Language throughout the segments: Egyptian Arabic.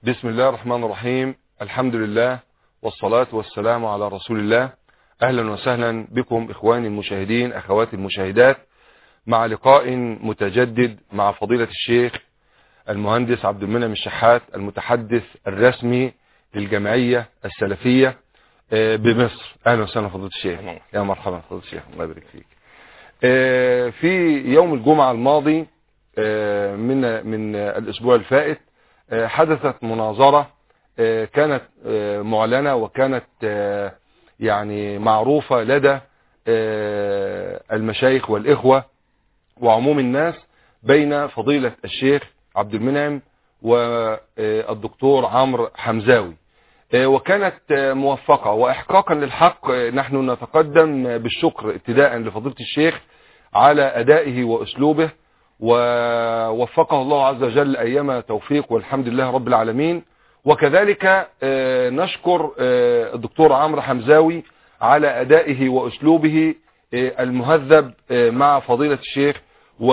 بسم الله الرحمن الرحيم الحمد لله والصلاة والسلام على رسول الله أهلا وسهلا بكم إخواني المشاهدين أخواتي المشاهدات مع لقاء متجدد مع فضيلة الشيخ المهندس عبد المنعم الشحات المتحدث الرسمي للجمعية السلفية آه، بمصر أهلا وسهلا فضيلة الشيخ يا مرحبا فضيلة الشيخ الله يبارك فيك آه، في يوم الجمعة الماضي آه، من من الأسبوع الفائت آه، حدثت مناظرة آه، كانت آه، معلنة وكانت آه، يعني معروفة لدى آه، المشايخ والإخوة وعموم الناس بين فضيلة الشيخ عبد المنعم والدكتور عمرو حمزاوي آه، وكانت آه، موفقة وإحقاقا للحق آه، نحن نتقدم بالشكر ابتداء لفضيلة الشيخ على أدائه وأسلوبه ووفقه الله عز وجل أيام توفيق والحمد لله رب العالمين وكذلك آه، نشكر آه، الدكتور عمرو حمزاوي على أدائه وأسلوبه آه، المهذب آه، مع فضيلة الشيخ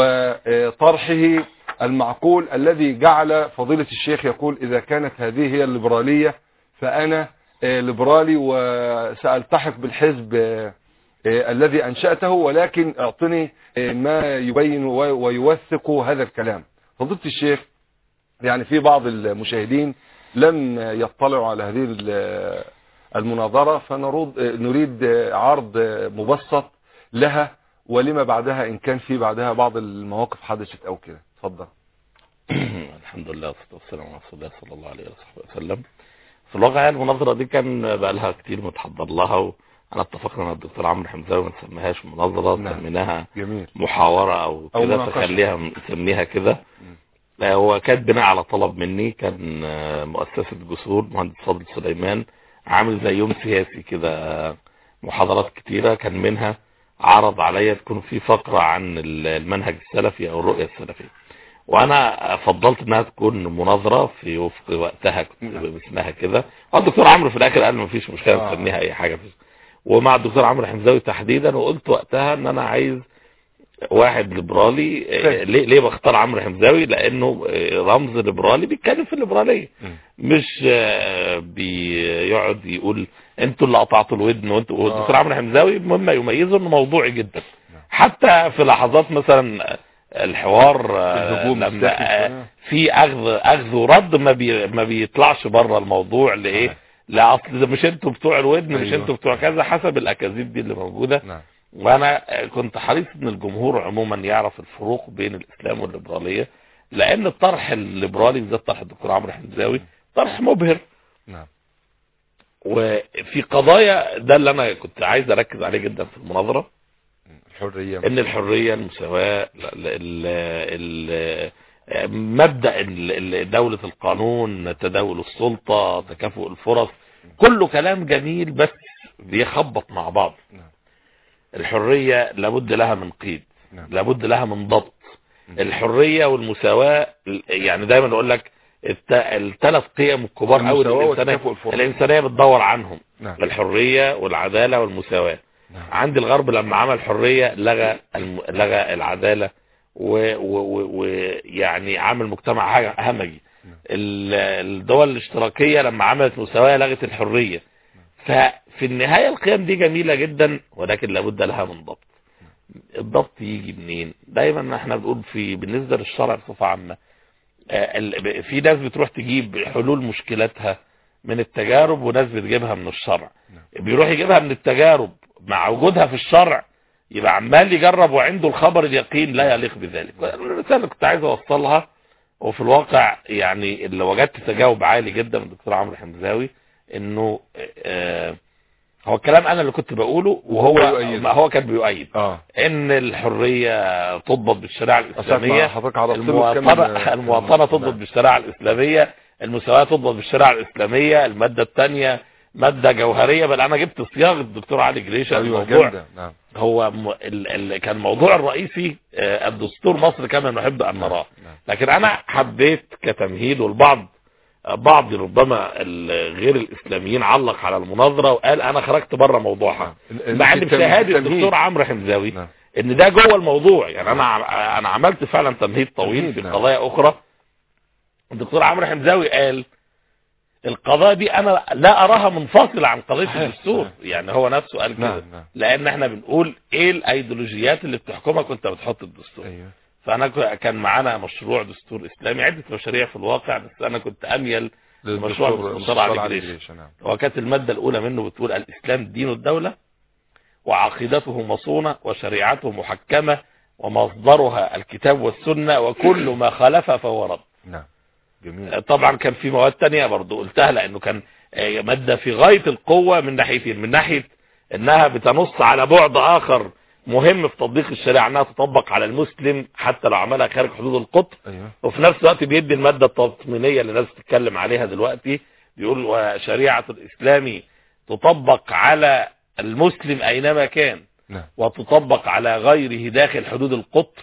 وطرحه المعقول الذي جعل فضيلة الشيخ يقول إذا كانت هذه هي الليبرالية فأنا آه، ليبرالي وسألتحق بالحزب آه، آه، الذي أنشأته ولكن اعطني آه، ما يبين و- ويوثق هذا الكلام فضيلة الشيخ يعني في بعض المشاهدين لم يطلعوا على هذه ال- المناظرة فنريد نريد عرض مبسط لها ولما بعدها إن كان في بعدها بعض المواقف حدثت أو كده اتفضل الحمد لله والصلاة والسلام على رسول الله صلى الله عليه وصحبه وسلم في الواقع المناظرة دي كان بقى لها كتير متحضر لها وانا اتفقنا مع الدكتور عمرو حمزاوي ما نسميهاش مناظرة نعم. سميناها جميل محاورة او أو كده مناقشة. فخليها نسميها كده آه، هو كان بناء على طلب مني كان آه، مؤسسة جسور مهندس فاضل سليمان عامل زي يوم سياسي كده آه، محاضرات كتيرة كان منها عرض عليا تكون في فقرة عن ال- المنهج السلفي او الرؤية السلفية وانا فضلت انها تكون مناظرة في وفق وقتها كنت نعم. باسمها كده والدكتور عمرو في الاخر قال ما فيش مشكلة آه. نسميها اي حاجة فيش. ومع الدكتور عمرو حمزاوي تحديدا وقلت وقتها ان انا عايز واحد ليبرالي آه، فاهم. ليه ليه بختار عمرو حمزاوي لانه آه، رمز ليبرالي بيتكلم في الليبراليه مم. مش آه، بيقعد يقول انتوا اللي قطعتوا الودن وانتوا والدكتور عمرو حمزاوي مما يميزه انه موضوعي جدا نعم. حتى في لحظات مثلا آه، الحوار آه، الهجوم لما الساخن آه، شوية. في اخذ اخذ ورد ما بي ما بيطلعش بره الموضوع لايه نعم. لا اصل ده مش انتوا بتوع الودن مش أيوة. انتوا بتوع كذا حسب الاكاذيب دي اللي موجوده نعم وانا كنت حريص ان الجمهور عموما يعرف الفروق بين الاسلام والليبراليه لان الطرح الليبرالي بالذات طرح الدكتور عمرو حمزاوي طرح مبهر نعم وفي قضايا ده اللي انا كنت عايز اركز عليه جدا في المناظره الحرية ان الحريه المساواه ال- ال- ال- مبدا ال- ال- دوله القانون تداول السلطه تكافؤ الفرص كله كلام جميل بس بيخبط مع بعض نعم. الحريه لابد لها من قيد نعم لابد لها من ضبط مم. الحريه والمساواه يعني دايما اقول لك الثلاث قيم الكبار قوي المساواة الانسانيه وتكافؤ الفرص. الانسانيه بتدور عنهم نعم الحريه والعداله والمساواه نعم عند الغرب لما عمل حريه لغى الم... لغى العداله ويعني و... و... ويعني عمل مجتمع حاجة همجي نعم. ال- الدول الاشتراكيه لما عملت مساواه لغت الحريه ففي النهايه القيم دي جميله جدا ولكن لابد لها من ضبط الضبط يجي منين دايما احنا بنقول في بالنسبه للشرع بصفه عامه آه، ال- في ناس بتروح تجيب حلول مشكلاتها من التجارب وناس بتجيبها من الشرع بيروح يجيبها من التجارب مع وجودها في الشرع يبقى عمال يجرب وعنده الخبر اليقين لا يليق بذلك الرساله اللي كنت عايز اوصلها وفي الواقع يعني اللي وجدت تجاوب عالي جدا من الدكتور عمرو حمزاوي انه آه، هو الكلام انا اللي كنت بقوله وهو وهو يؤيد. ما هو كان بيؤيد اه ان الحريه تضبط بالشريعه أسف مع الاسلاميه حضرتك عرفت له المواطنه كمان المواطنه تضبط نعم. بالشريعه الاسلاميه المساواه تضبط بالشريعه الاسلاميه الماده الثانيه ماده جوهريه بل انا جبت صياغه الدكتور علي جريشه ايوه الموضوع جامدة نعم هو م... ال... ال... كان الموضوع الرئيسي آه، الدستور مصر كما نحب ان نراه نعم. لكن انا حبيت كتمهيد والبعض بعض ربما ال- غير الاسلاميين علق على المناظره وقال انا خرجت بره موضوعها نعم. مع ان التمهيد- بشهاده التمهيد. الدكتور عمرو حمزاوي نعم. ان ده جوه الموضوع يعني انا ع- انا عملت فعلا تمهيد طويل تمهيد، في نعم. قضايا اخرى الدكتور عمرو حمزاوي قال القضايا دي انا لا اراها منفصلة عن قضية صحيح، الدستور صحيح. يعني هو نفسه قال كده نعم نعم لان احنا بنقول ايه الايديولوجيات اللي بتحكمك وانت بتحط الدستور ايوه فانا ك- كان معانا مشروع دستور اسلامي عدة مشاريع في الواقع بس انا كنت اميل مشروع للدكتور المستشار علي علي جريشة. جريشة، نعم وكانت المادة الأولى منه بتقول الإسلام دين الدولة وعقيدته مصونة وشريعته محكمة ومصدرها الكتاب والسنة وكل ما خالف فهو رد نعم جميل طبعا كان في مواد تانية برضو قلتها لأنه كان آه، مادة في غاية القوة من ناحيتين من ناحية انها بتنص على بعد اخر مهم في تطبيق الشريعة انها تطبق على المسلم حتى لو عملها خارج حدود القطر ايوه وفي نفس الوقت بيدي المادة التطمينية اللي الناس بتتكلم عليها دلوقتي بيقول وشريعة الإسلام تطبق على المسلم أينما كان نعم وتطبق على غيره داخل حدود القطر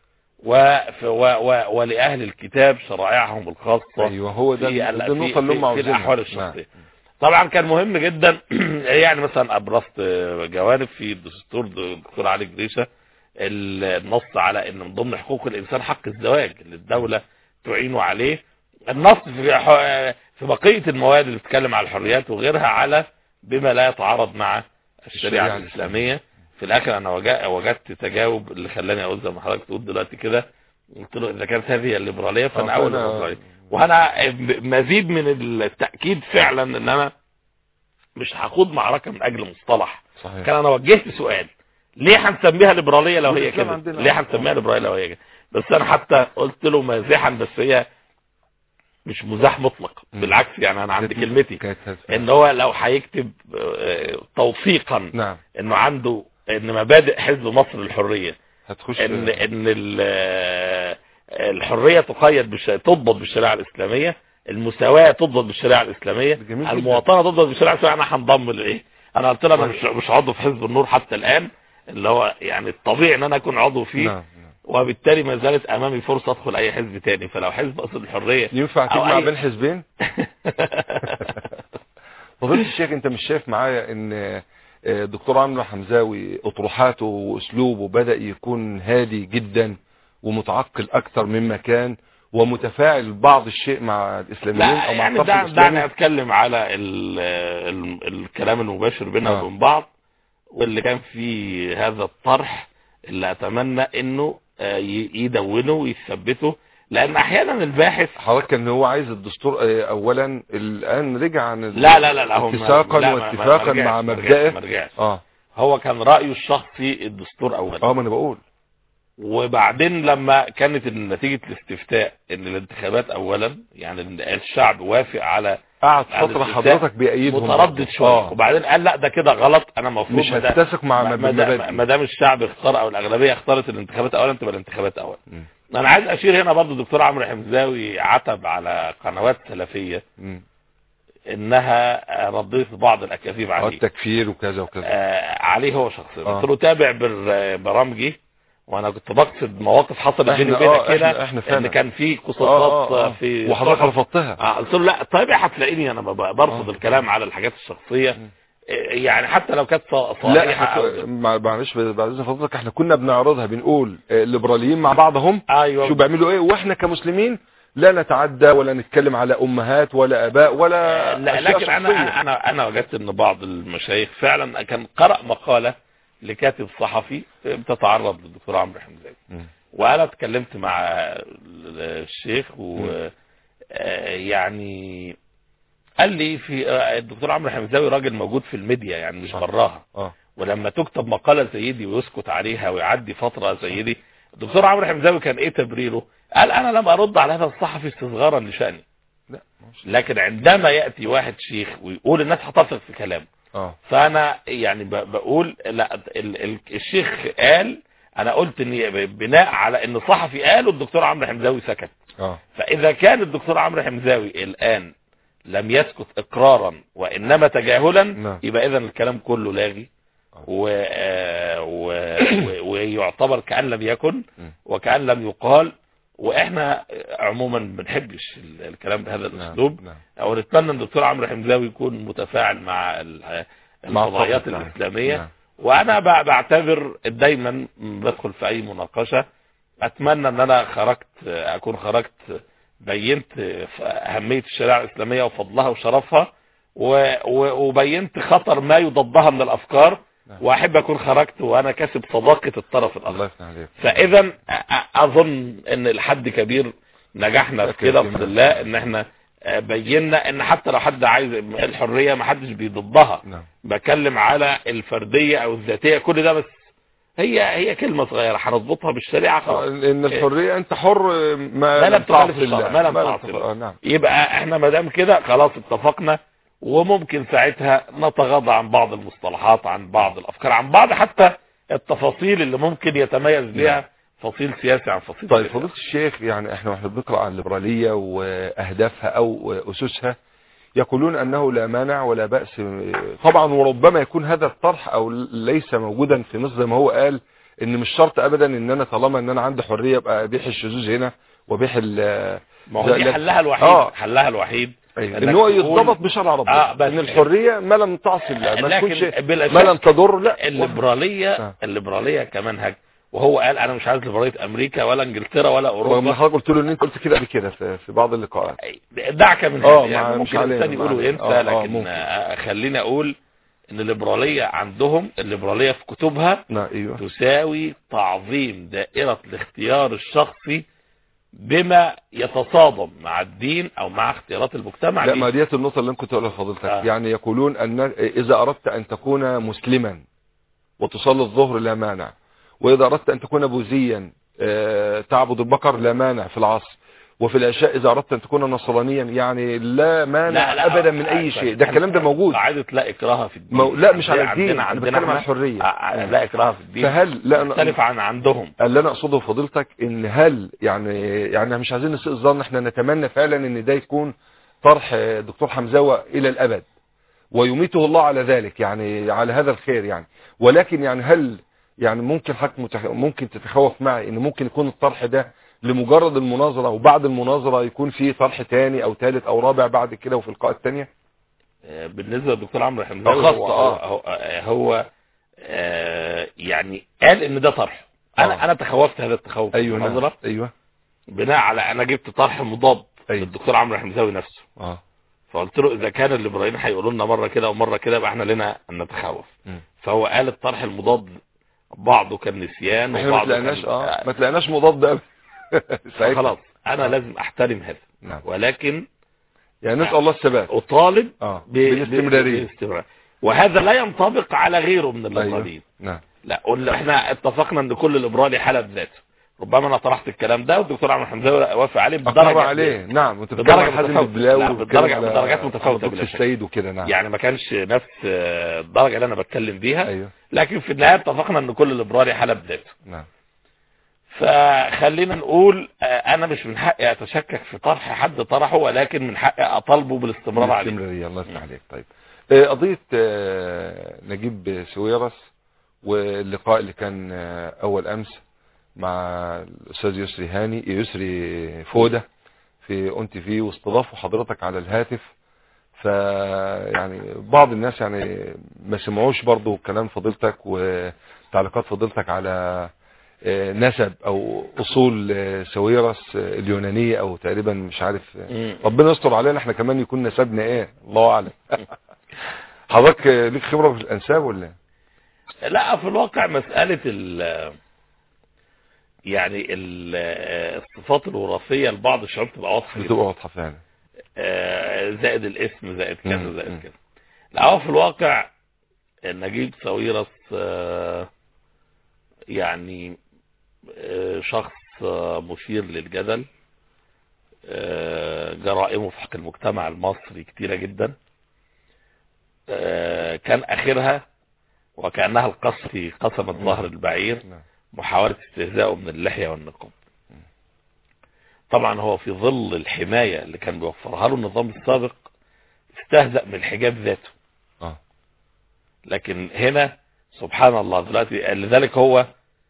وف- و و ولأهل الكتاب شرائعهم الخاصة ايوه هو ده في ده ال- النقطة في- اللي هم في- في عاوزينها الأحوال الشخصية طبعا كان مهم جدا يعني مثلا أبرزت جوانب في الدستور الدكتور علي جريشة النص على ان من ضمن حقوق الانسان حق الزواج اللي الدولة تعينه عليه النص في ح- في بقية المواد اللي بتتكلم على الحريات وغيرها على بما لا يتعارض مع الشريعة الشريعة الإسلامية في الآخر أنا وجا- وجدت تجاوب اللي خلاني أقول زي ما حضرتك تقول دلوقتي كده قلت له إذا كانت هذه الليبرالية فأنا آه، أول فأنا- الليبرالية وأنا مزيد من التأكيد فعلا إن أنا مش هخوض معركة من أجل مصطلح صحيح كان انا وجهت سؤال ليه هنسميها ليبراليه لو هي والإسلام كده عندنا. ليه هنسميها ليبراليه لو هي كده بس انا حتى قلت له مازحا بس هي مش مزاح مطلق مم. بالعكس يعني انا عندي كلمتي كانت هت- ان هو لو هيكتب آه، توثيقا نعم انه عنده ان مبادئ حزب مصر للحريه هتخش ان ان ال- آه، الحريه تقيد بالش... تضبط بالشريعه الاسلاميه المساواه تضبط بالشريعه الاسلاميه جميل جدا. المواطنه تضبط بالشريعه الاسلاميه انا هنضم لايه انا قلت له انا مش مش عضو في حزب النور حتى الان اللي هو يعني الطبيعي ان انا اكون عضو فيه نعم نعم. وبالتالي ما زالت امامي فرصه ادخل اي حزب تاني فلو حزب اصل الحريه ينفع أو تجمع أي- بين حزبين فضيلة الشيخ انت مش شايف معايا ان آه، الدكتور عمرو حمزاوي اطروحاته واسلوبه بدأ يكون هادي جدا ومتعقل اكتر مما كان ومتفاعل بعض الشيء مع الاسلاميين لا او مع يعني الصف دع- الاسلامي دعني اتكلم على ال ال الكلام المباشر بيننا آه. وبين بعض واللي كان فيه هذا الطرح اللي اتمنى انه آه، ي- يدونه ويثبته لان احيانا الباحث حضرتك كان هو عايز الدستور آه، اولا الان رجع عن ال- لا لا لا لا هو ما- اتساقا لا، ما- ما- واتفاقا ما مع رجعش- ما رجعش- مبدئه ما رجعش. اه هو كان رايه الشخصي الدستور اولا اه ما انا بقول وبعدين لما كانت نتيجة الاستفتاء ان الانتخابات اولا يعني إن الشعب وافق على قعد على فترة الاستفتاء حضرتك بأيدهم متردد شوية آه. وبعدين قال لا ده كده غلط انا المفروض مش ما دا- هتتسق مع ما- مب- ما دا- مبادئ ما دام الشعب اختار او الاغلبيه اختارت الانتخابات اولا تبقى الانتخابات اولا مم. انا عايز اشير هنا برضو الدكتور عمرو حمزاوي عتب على قنوات سلفيه مم. انها رديت بعض الاكاذيب اه عليه التكفير وكذا وكذا آه عليه هو شخصيا آه. قلت له تابع بر- برامجي وانا كنت بقصد مواقف حصلت بيني إحنا- وبينك آه، كده إحنا- إحنا فعلا. ان كان في آه، قصصات آه، آه. في وحضرتك صحف. رفضتها آه، قلت له لا طيب هتلاقيني انا ب- برفض آه. الكلام على الحاجات الشخصيه مم. آه، يعني حتى لو كانت ص- لا صحيحه إحنا- أو- مع- معلش بعد اذن فضلك احنا كنا بنعرضها بنقول آه، الليبراليين مع بعضهم ايوه شو بيعملوا ايه واحنا كمسلمين لا نتعدى ولا نتكلم على امهات ولا اباء ولا لا أشياء لكن شخصية. انا انا انا وجدت ان بعض المشايخ فعلا كان قرأ مقالة لكاتب صحفي بتتعرض للدكتور عمرو حمزاوي مم. وانا اتكلمت مع الشيخ و آه، يعني قال لي في آه، الدكتور عمرو حمزاوي راجل موجود في الميديا يعني مش صح. براها اه ولما تكتب مقالة زي دي ويسكت عليها ويعدي فترة زي دي الدكتور عمرو حمزاوي كان ايه تبريره قال انا لم ارد على هذا الصحفي استصغارا لشأني لا مش- لكن عندما يأتي واحد شيخ ويقول الناس هتثق في كلامه اه فانا يعني ب- بقول لا ال- ال- الشيخ قال انا قلت ان بناء على ان صحفي قال والدكتور عمرو حمزاوي سكت اه فاذا كان الدكتور عمرو حمزاوي الان لم يسكت اقرارا وانما تجاهلا نعم. يبقى اذا الكلام كله لاغي آه. و... آه، و... و... ويعتبر كأن لم يكن مم. وكأن لم يقال واحنا عموما بنحبش ال- الكلام بهذا نعم، الاسلوب نعم. او نتمنى ان الدكتور عمرو حمزاوي يكون متفاعل مع ال- مع القضايات الصف، نعم. الاسلاميه نعم. وانا ب- بعتبر دايما بدخل في اي مناقشه اتمنى ان انا خرجت اكون خرجت بينت ف- اهميه الشريعه الاسلاميه وفضلها وشرفها و- و- وبينت خطر ما يضادها من الافكار نعم. واحب اكون خرجت وانا كاسب صداقه الطرف الاخر الله يفتح عليك فاذا أ- أ- اظن ان لحد كبير نجحنا في أكيد كده جميل. بفضل الله ان احنا آه، بينا ان حتى لو حد عايز الحريه ما حدش بيضدها نعم بتكلم على الفرديه او الذاتيه كل ده بس هي هي كلمه صغيره هنضبطها بالشريعه آه، خلاص ان الحريه انت حر ما, ما لم تخالف تعصي الشرع، الله. ما لم ما تعصي الله. آه، نعم يبقى احنا ما دام كده خلاص اتفقنا وممكن ساعتها نتغاضى عن بعض المصطلحات عن بعض الافكار عن بعض حتى التفاصيل اللي ممكن يتميز بها فصيل سياسي عن فصيل طيب سياسي. فضيلة الشيخ يعني احنا واحنا بنقرأ عن الليبرالية واهدافها او اسسها يقولون انه لا مانع ولا بأس طبعا وربما يكون هذا الطرح او ليس موجودا في مصر زي ما هو قال ان مش شرط ابدا ان انا طالما ان انا عندي حرية ابقى ابيح الشذوذ هنا وابيح ال ما هو لا- دي لا- حلها الوحيد آه. حلها الوحيد أيوة. إنك ان هو تقول- يتضبط بشرع ربنا آه، بس ان الحرية ما لم تعصي الله ما تكونش لكن بلا ما لم شك تضر لا الليبراليه آه. الليبراليه كمنهج وهو قال انا مش عايز ليبراليه امريكا ولا انجلترا ولا وما اوروبا حضرتك قلت له ان انت قلت كده قبل كده في في بعض اللقاءات دعك من آه، هذا يعني مع- مش ممكن علينا، الانسان مع يقول علينا. وينسى آه، آه، لكن ممكن. آه، خليني اقول ان الليبراليه عندهم الليبراليه في كتبها نعم ايوه تساوي تعظيم دائره الاختيار الشخصي بما يتصادم مع الدين او مع اختيارات المجتمع لا دي. ما ديت النقطة اللي أنا كنت أقولها لفضيلتك آه. يعني يقولون أن إذا أردت أن تكون مسلما وتصلي الظهر لا مانع وإذا أردت أن تكون بوذيا آه، تعبد البقر لا مانع في العصر وفي العشاء إذا أردت أن تكون نصرانيا يعني لا مانع لا لا أبدا من أي شيء ده الكلام ده موجود قاعده لا اكراه في الدين مو... لا مش على الدين عندنا أنا عندنا بتكلم عن احنا الحرية آه، لا اكراه في الدين فهل لا أنا- مختلف عن عندهم اللي انا اقصده فضيلتك ان هل يعني يعني مش عايزين نسيء الظن احنا نتمنى فعلا ان ده يكون طرح دكتور حمزاوة الى الابد ويميته الله على ذلك يعني على هذا الخير يعني ولكن يعني هل يعني ممكن حضرتك متخ... ممكن تتخوف معي ان ممكن يكون الطرح ده لمجرد المناظرة وبعد المناظرة يكون في طرح تاني او ثالث او رابع بعد كده وفي اللقاء الثانيه آه، بالنسبه للدكتور عمرو حمزاوي آه، خاصة، هو, آه. هو, آه، هو آه، يعني قال ان ده طرح انا آه. انا تخوفت هذا التخوف ايوه في نعم. النظره ايوه بناء على انا جبت طرح مضاد أيوة. للدكتور عمرو حمزاوي نفسه اه فقلت له اذا كان الليبراليين هيقولوا لنا مره كده ومره كده يبقى احنا لنا ان نتخوف مم. فهو قال الطرح المضاد بعضه كان نسيان احنا ما وبعضه تلاقيناش كان اه ما تلاقيناش مضاد أبداً. ساعتها. خلاص انا لازم احترم هذا نعم ولكن يعني نسال الله الثبات اطالب اه ب- بالاستمراريه بالاستمرار وهذا لا ينطبق على غيره من ايوه الليبراليين نعم لا قلنا احنا اتفقنا ان كل ليبرالي حاله بذاته ربما انا طرحت الكلام ده والدكتور عمرو حمزاوي وافق عليه اقر بدرجه عليه نعم وانت بدرجة بتتكلم عن حازم متفاوتة. البلاوي لا، وبتتكلم بدرجة- على بدرجات متفاوتة لطفي بلا شك. السيد وكده نعم يعني ما كانش نفس آه، الدرجه اللي انا بتكلم بيها ايوه لكن في النهايه اتفقنا ان كل ليبرالي حاله بذاته نعم فخلينا نقول آه، انا مش من حقي اتشكك في طرح حد طرحه ولكن من حقي اطالبه بالاستمرار عليه الاستمراريه الله يفتح عليك طيب آه، قضيه آه، نجيب سويرس واللقاء اللي كان آه، اول امس مع الاستاذ يسري هاني يسري فوده في اون تي في واستضافوا حضرتك على الهاتف ف يعني بعض الناس يعني ما سمعوش برضو كلام فضيلتك وتعليقات فضيلتك على آه، نسب او اصول آه، سويرس آه، اليونانيه او تقريبا مش عارف آه، مم. ربنا يستر علينا احنا كمان يكون نسبنا ايه الله اعلم حضرتك آه، ليك خبره في الانساب ولا إيه؟ لا في الواقع مسألة ال يعني ال- الصفات الوراثية لبعض الشعوب تبقى واضحة جدا. بتبقى واضحه فعلا آه، زائد الاسم زائد كذا مم. زائد مم. كذا لا هو في الواقع نجيب ساويرس آه، يعني آه، شخص آه، مثير للجدل آه، جرائمه في حق المجتمع المصري كتيرة جدا آه، كان اخرها وكأنها القصر قسمت ظهر البعير نعم. محاولة استهزائه من اللحية والنقاب طبعا هو في ظل الحماية اللي كان بيوفرها له النظام السابق استهزأ من الحجاب ذاته اه لكن هنا سبحان الله دلوقتي لذلك هو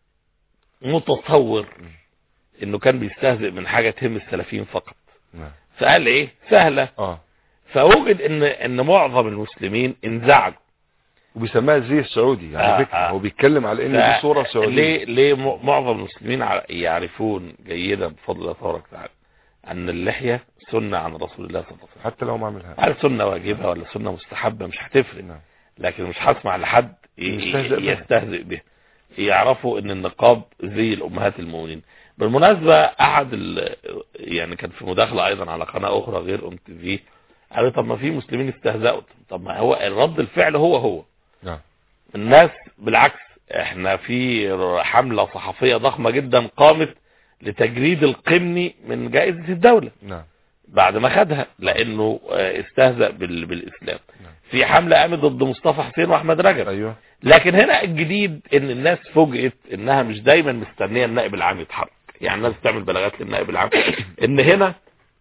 متصور انه كان بيستهزئ من حاجة تهم السلفيين فقط نعم فقال ايه سهلة اه فوجد ان ان معظم المسلمين انزعجوا وبيسميها الزي السعودي على آه، فكره آه. هو بيتكلم على ان دي صوره سعوديه ليه ليه م- معظم المسلمين ع- يعرفون جيدا بفضل الله تبارك وتعالى ان اللحيه سنه عن رسول الله صلى الله عليه وسلم حتى لو ما عملها هل سنه واجبه ولا سنه مستحبه مش هتفرق نعم لكن مش هسمع لحد ي- يستهزئ ي- بها. يستهزئ به يعرفوا ان النقاب زي الامهات المؤمنين بالمناسبة احد ال... يعني كان في مداخلة ايضا على قناة اخرى غير ام تي في قال لي طب ما في مسلمين استهزأوا طب ما هو الرد الفعل هو هو نعم الناس بالعكس احنا في حملة صحفية ضخمة جدا قامت لتجريد القمني من جائزة الدولة نعم بعد ما خدها لانه آه، استهزأ بال... بالاسلام نعم. في حملة قامت ضد مصطفى حسين واحمد رجب ايوه لكن هنا الجديد ان الناس فوجئت انها مش دايما مستنيه النائب العام يتحرك يعني الناس تعمل بلاغات للنائب العام ان هنا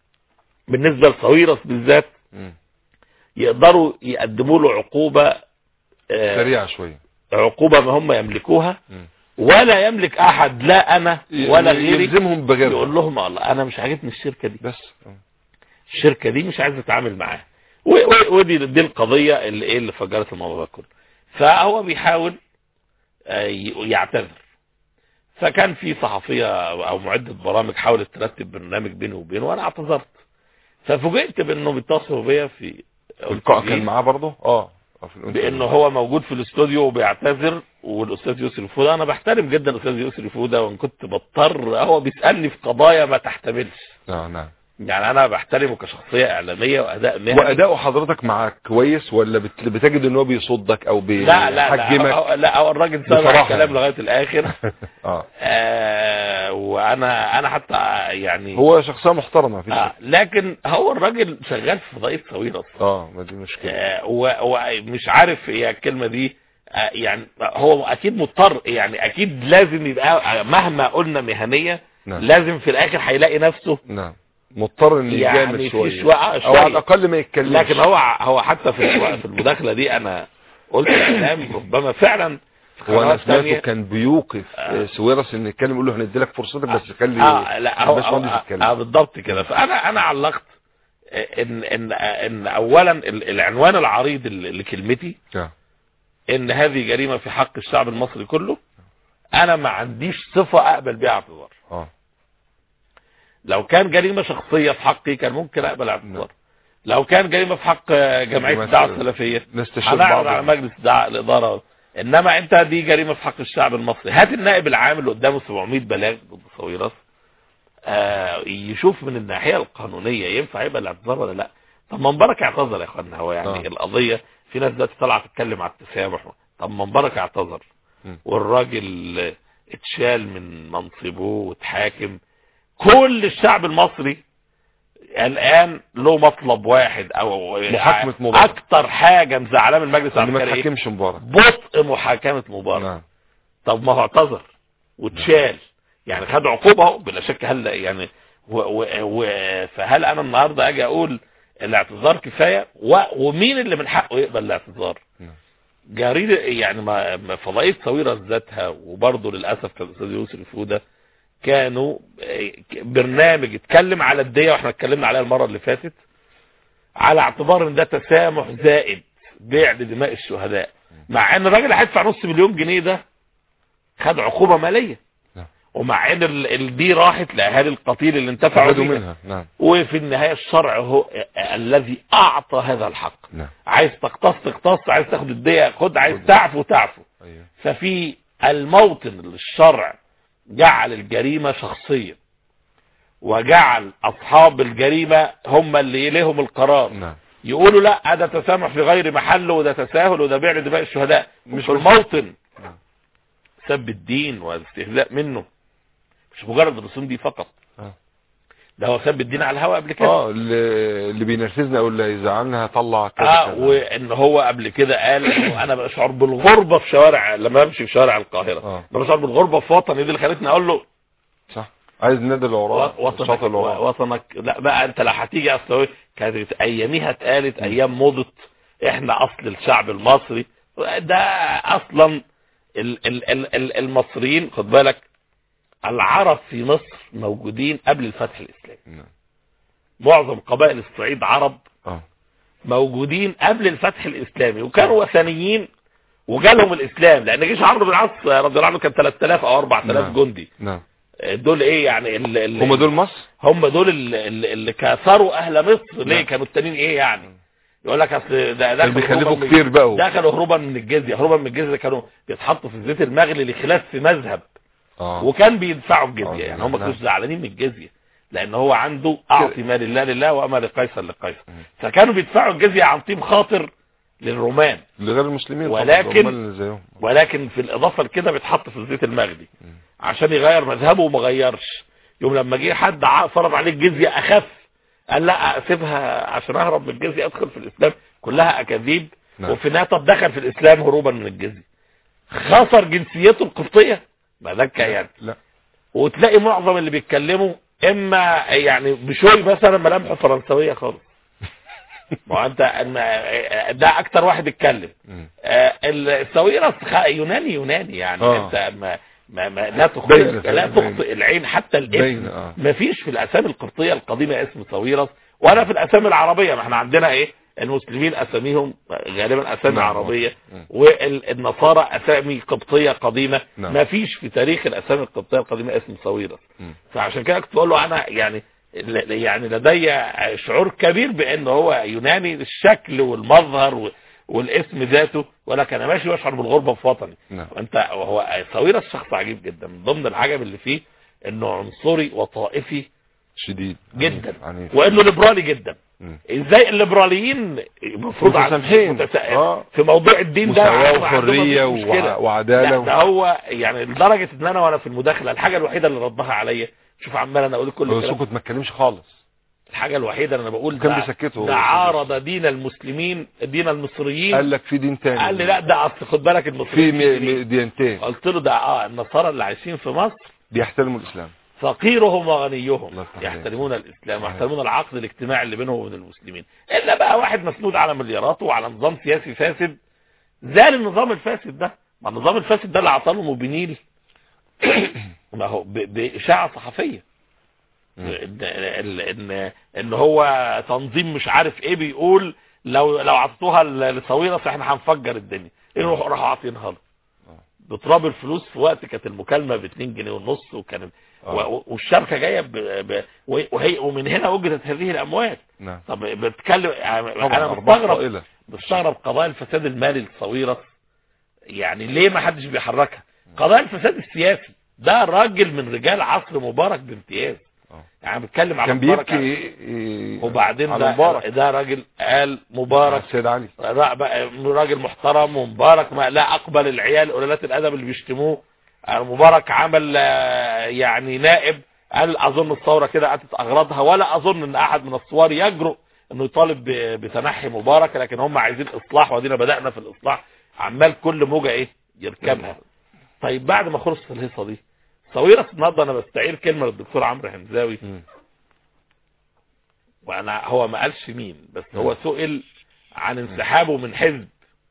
بالنسبه لصويرس بالذات مم. يقدروا يقدموا له عقوبه آه، سريعة شوية عقوبه ما هم يملكوها مم. ولا يملك احد لا انا ولا غيري يلزمهم بغيرها يقول لهم والله انا مش عاجبني الشركه دي بس آه. الشركه دي مش عايز اتعامل معاها و- و- ودي دي القضيه اللي ايه اللي فجرت الموضوع ده كله فهو بيحاول آه، ي- يعتذر فكان في صحفيه او معده برامج حاولت ترتب برنامج بينه وبينه وانا اعتذرت ففوجئت بانه بيتصلوا بيا في اللقاء كان معاه برضه اه آه، في الأنثى. بانه هو موجود في الاستوديو وبيعتذر والاستاذ يسري فوده انا بحترم جدا الاستاذ يسري فوده وان كنت بضطر هو بيسالني في قضايا ما تحتملش آه نعم يعني انا بحترمه كشخصيه اعلاميه واداء مهني واداء حضرتك معاك كويس ولا بت- بتجد ان هو بيصدك او لا لا لا بيحجمك هو- لا هو الراجل سامع بصراحة الكلام يعني. لغايه الاخر اه آه وانا انا حتى يعني هو شخصيه محترمه مفيش آه شك. لكن هو الراجل شغال في فضائيه صويرة اه ما دي مشكله آه و- ومش عارف هي الكلمه دي آه يعني هو اكيد مضطر يعني اكيد لازم يبقى مهما قلنا مهنيه نعم لازم في الاخر هيلاقي نفسه نعم مضطر ان يعني يجامل في شويه شوية- آه، او شوية. على الاقل ما يتكلمش لكن هو هو حتى في الو- في المداخله دي انا قلت كلام ربما فعلا في هو انا قنوات سمعته تانية كان بيوقف آه. آه، سويرس ان يتكلم يقول له هندي لك فرصتك بس خلي اه لا هو الباشمهندس هو- يتكلم. آه بالضبط كده فانا انا علقت ان ان ان اولا ال- العنوان العريض ل- لكلمتي آه. ان هذه جريمه في حق الشعب المصري كله انا ما عنديش صفه اقبل بها اعتذار اه لو كان جريمه شخصيه في حقي كان ممكن اقبل اعتذار لو كان جريمه في حق جمعيه جماعة الدعوه السلام. السلفيه نستشير هنعرض بعض على مجلس الدعاء الاداره انما انت دي جريمه في حق الشعب المصري هات النائب العام اللي قدامه 700 بلاغ ضد صويرس آه يشوف من الناحيه القانونيه ينفع يبقى الاعتذار ولا لا طب ما مبارك اعتذر يا اخوانا هو يعني آه. القضيه في ناس دلوقتي طالعه تتكلم على التسامح طب ما مبارك اعتذر م. والراجل اتشال من منصبه واتحاكم كل الشعب المصري الان له مطلب واحد او محاكمة مبارك. اكتر حاجه مزعلاه من المجلس اللي ما العسكري إيه؟ تحكمش مبارك بطء محاكمه مبارك نعم طب ما هو اعتذر واتشال يعني خد عقوبه اهو بلا شك هل يعني و و و فهل انا النهارده اجي اقول الاعتذار كفايه و ومين اللي من حقه يقبل الاعتذار نعم. جريدة يعني ما ما فضائية صويرة ذاتها وبرضه للأسف كان الأستاذ يوسف فودة كانوا آه، برنامج اتكلم على الدية واحنا اتكلمنا عليها المرة اللي فاتت على اعتبار ان ده تسامح زائد بيع لدماء الشهداء مع ان الراجل هيدفع نص مليون جنيه ده خد عقوبة مالية نعم. ومع ان ال- ال- دي راحت لاهالي القتيل اللي انتفعوا خدوا بيها منها نعم وفي النهاية الشرع هو آه، الذي اعطى هذا الحق نعم عايز تقتص تقتص عايز تاخد الدية خد عايز خد. تعفو تعفو ايوه ففي الموطن اللي الشرع جعل الجريمة شخصية وجعل اصحاب الجريمة هم اللي لهم القرار نعم يقولوا لا ده تسامح في غير محله وده تساهل وده بيع لدماء الشهداء مش مش في بس- الموطن نعم. سب الدين والاستهزاء منه مش مجرد الرسوم دي فقط آه. ده هو سب الدين على الهواء قبل كده اه اللي اللي بينرفزنا او اللي هيزعلنا هطلع كذا اه كذا. وان هو قبل كده قال إنه انا بشعر بالغربه في شوارع لما بمشي في شوارع القاهره اه انا بشعر بالغربه في وطني دي اللي خلتني اقول له صح عايز نادي اللي وراه وطنك الشاطئ اللي وراه وطنك لا بقى انت لو هتيجي اصل هو كانت اياميها اتقالت ايام مضت احنا اصل الشعب المصري ده اصلا ال ال ال ال المصريين خد بالك العرب في مصر موجودين قبل الفتح الاسلامي نعم. معظم قبائل الصعيد عرب اه موجودين قبل الفتح الاسلامي وكانوا وثنيين وجالهم الاسلام لان جيش عمرو بن العاص رضي الله عنه كان 3000 او 4000 نعم. جندي نعم دول ايه يعني ال- ال- هم دول مصر هم دول اللي, اللي اللي كسروا اهل مصر ليه نعم. كانوا التانيين ايه يعني يقول لك اصل ده كانوا دخلوا بيخلفوا هروبا من- كتير بقى دخلوا هروبا من الجزيه هروبا من الجزيه كانوا بيتحطوا في الزيت المغلي لخلاف في مذهب اه وكان بيدفعوا آه، الجزيه يعني هم نعم. كانوا زعلانين من الجزيه لان هو عنده اعطي ما لله لله واما لقيصر لقيصر فكانوا بيدفعوا الجزيه عن طيب خاطر للرومان لغير المسلمين طبعاً، ولكن- هم اللي زيهم ولكن في الاضافه لكده بيتحط في الزيت المغلي عشان يغير مذهبه وما غيرش يوم لما جه حد ع- فرض عليه الجزيه اخف قال لا اسيبها عشان اهرب من الجزيه ادخل في الاسلام كلها اكاذيب نعم. وفي النهايه طب دخل في الاسلام هروبا من الجزيه خسر جنسيته القبطيه ما ده كان يعني لا وتلاقي معظم اللي بيتكلموا اما يعني بشوي مثلا ملامحه فرنسويه خالص ما هو انت أما- ده اكتر واحد اتكلم مم. آه، الساويرس خ- يوناني يوناني يعني آه. انت ما ما ما لا تخطئ باينة لا باينة. تخطئ العين حتى باينة، الاسم آه. ما فيش في الاسامي القبطيه القديمه اسم ساويرس ولا في الاسامي العربيه ما احنا عندنا ايه المسلمين اساميهم غالبا اسامي نعم. عربيه مم. والنصارى اسامي قبطيه قديمه نعم. ما فيش في تاريخ الاسامي القبطيه القديمه اسم ساويرس مم. فعشان كده كنت بقول له انا يعني ل- يعني لدي شعور كبير بان هو يوناني الشكل والمظهر و- والاسم ذاته ولكن انا ماشي واشعر بالغربه في وطني نعم وانت هو صويرس شخص عجيب جدا من ضمن العجب اللي فيه انه عنصري وطائفي شديد جدا عنيف وانه ليبرالي جدا مم. ازاي الليبراليين المفروض عن- متسامحين. متسا- آه. في موضوع الدين ده مساواة ما عندهم وحرية مفيش مشكلة. وع- وعدالة لا و- ده هو يعني لدرجه ان انا وانا في المداخله الحاجه الوحيده اللي ردها عليا شوف عمال انا اقول كل هو الكلام سكت ما اتكلمش خالص الحاجه الوحيده اللي انا بقول كان ده- بيسكته ده هو. عارض دين المسلمين دين المصريين قال لك في دين تاني قال لي لا ده اصل خد بالك في المصريين م- في دين. م- ديانتين قلت له ده اه النصارى اللي عايشين في مصر بيحترموا الاسلام فقيرهم وغنيهم الله يفتح يحترمون الاسلام صحيح. ويحترمون العقد الاجتماعي اللي بينهم وبين المسلمين الا بقى واحد مسنود على ملياراته وعلى نظام سياسي فاسد زال النظام الفاسد ده ما النظام الفاسد ده اللي عطاله موبينيل ما هو ب- باشاعه صحفيه مم. ان ان ان ان هو تنظيم مش عارف ايه بيقول لو لو عطوها لصويرس احنا هنفجر الدنيا يروحوا راحوا عاطينها له آه. بتراب الفلوس في وقت كانت المكالمه ب 2 جنيه ونص وكانت آه. و- والشركه جايه ب... ب... وهي ومن هنا وجدت هذه الاموال نعم طب بتكلم طبعا انا ارباح مستغرب طائلة مستغرب قضايا الفساد المالي لصويرس يعني ليه ما حدش بيحركها قضايا الفساد السياسي ده راجل من رجال عصر مبارك بامتياز آه. يعني بيتكلم على كان مبارك بيبكي إيه- وبعدين على ده مبارك ده راجل قال على مبارك السيد علي لا بقى راجل محترم ومبارك ما لا اقبل العيال قلالات الادب اللي بيشتموه آه، مبارك عمل آه، يعني نائب قال اظن الثوره كده اتت اغراضها ولا اظن ان احد من الثوار يجرؤ انه يطالب ب- بتنحي مبارك لكن هم عايزين اصلاح وادينا بدانا في الاصلاح عمال كل موجه ايه يركبها طيب بعد ما خلصت الهيصه دي صويرة النهارده انا بستعير كلمه للدكتور عمرو حمزاوي مم. وانا هو ما قالش مين بس هو سئل عن انسحابه من حزب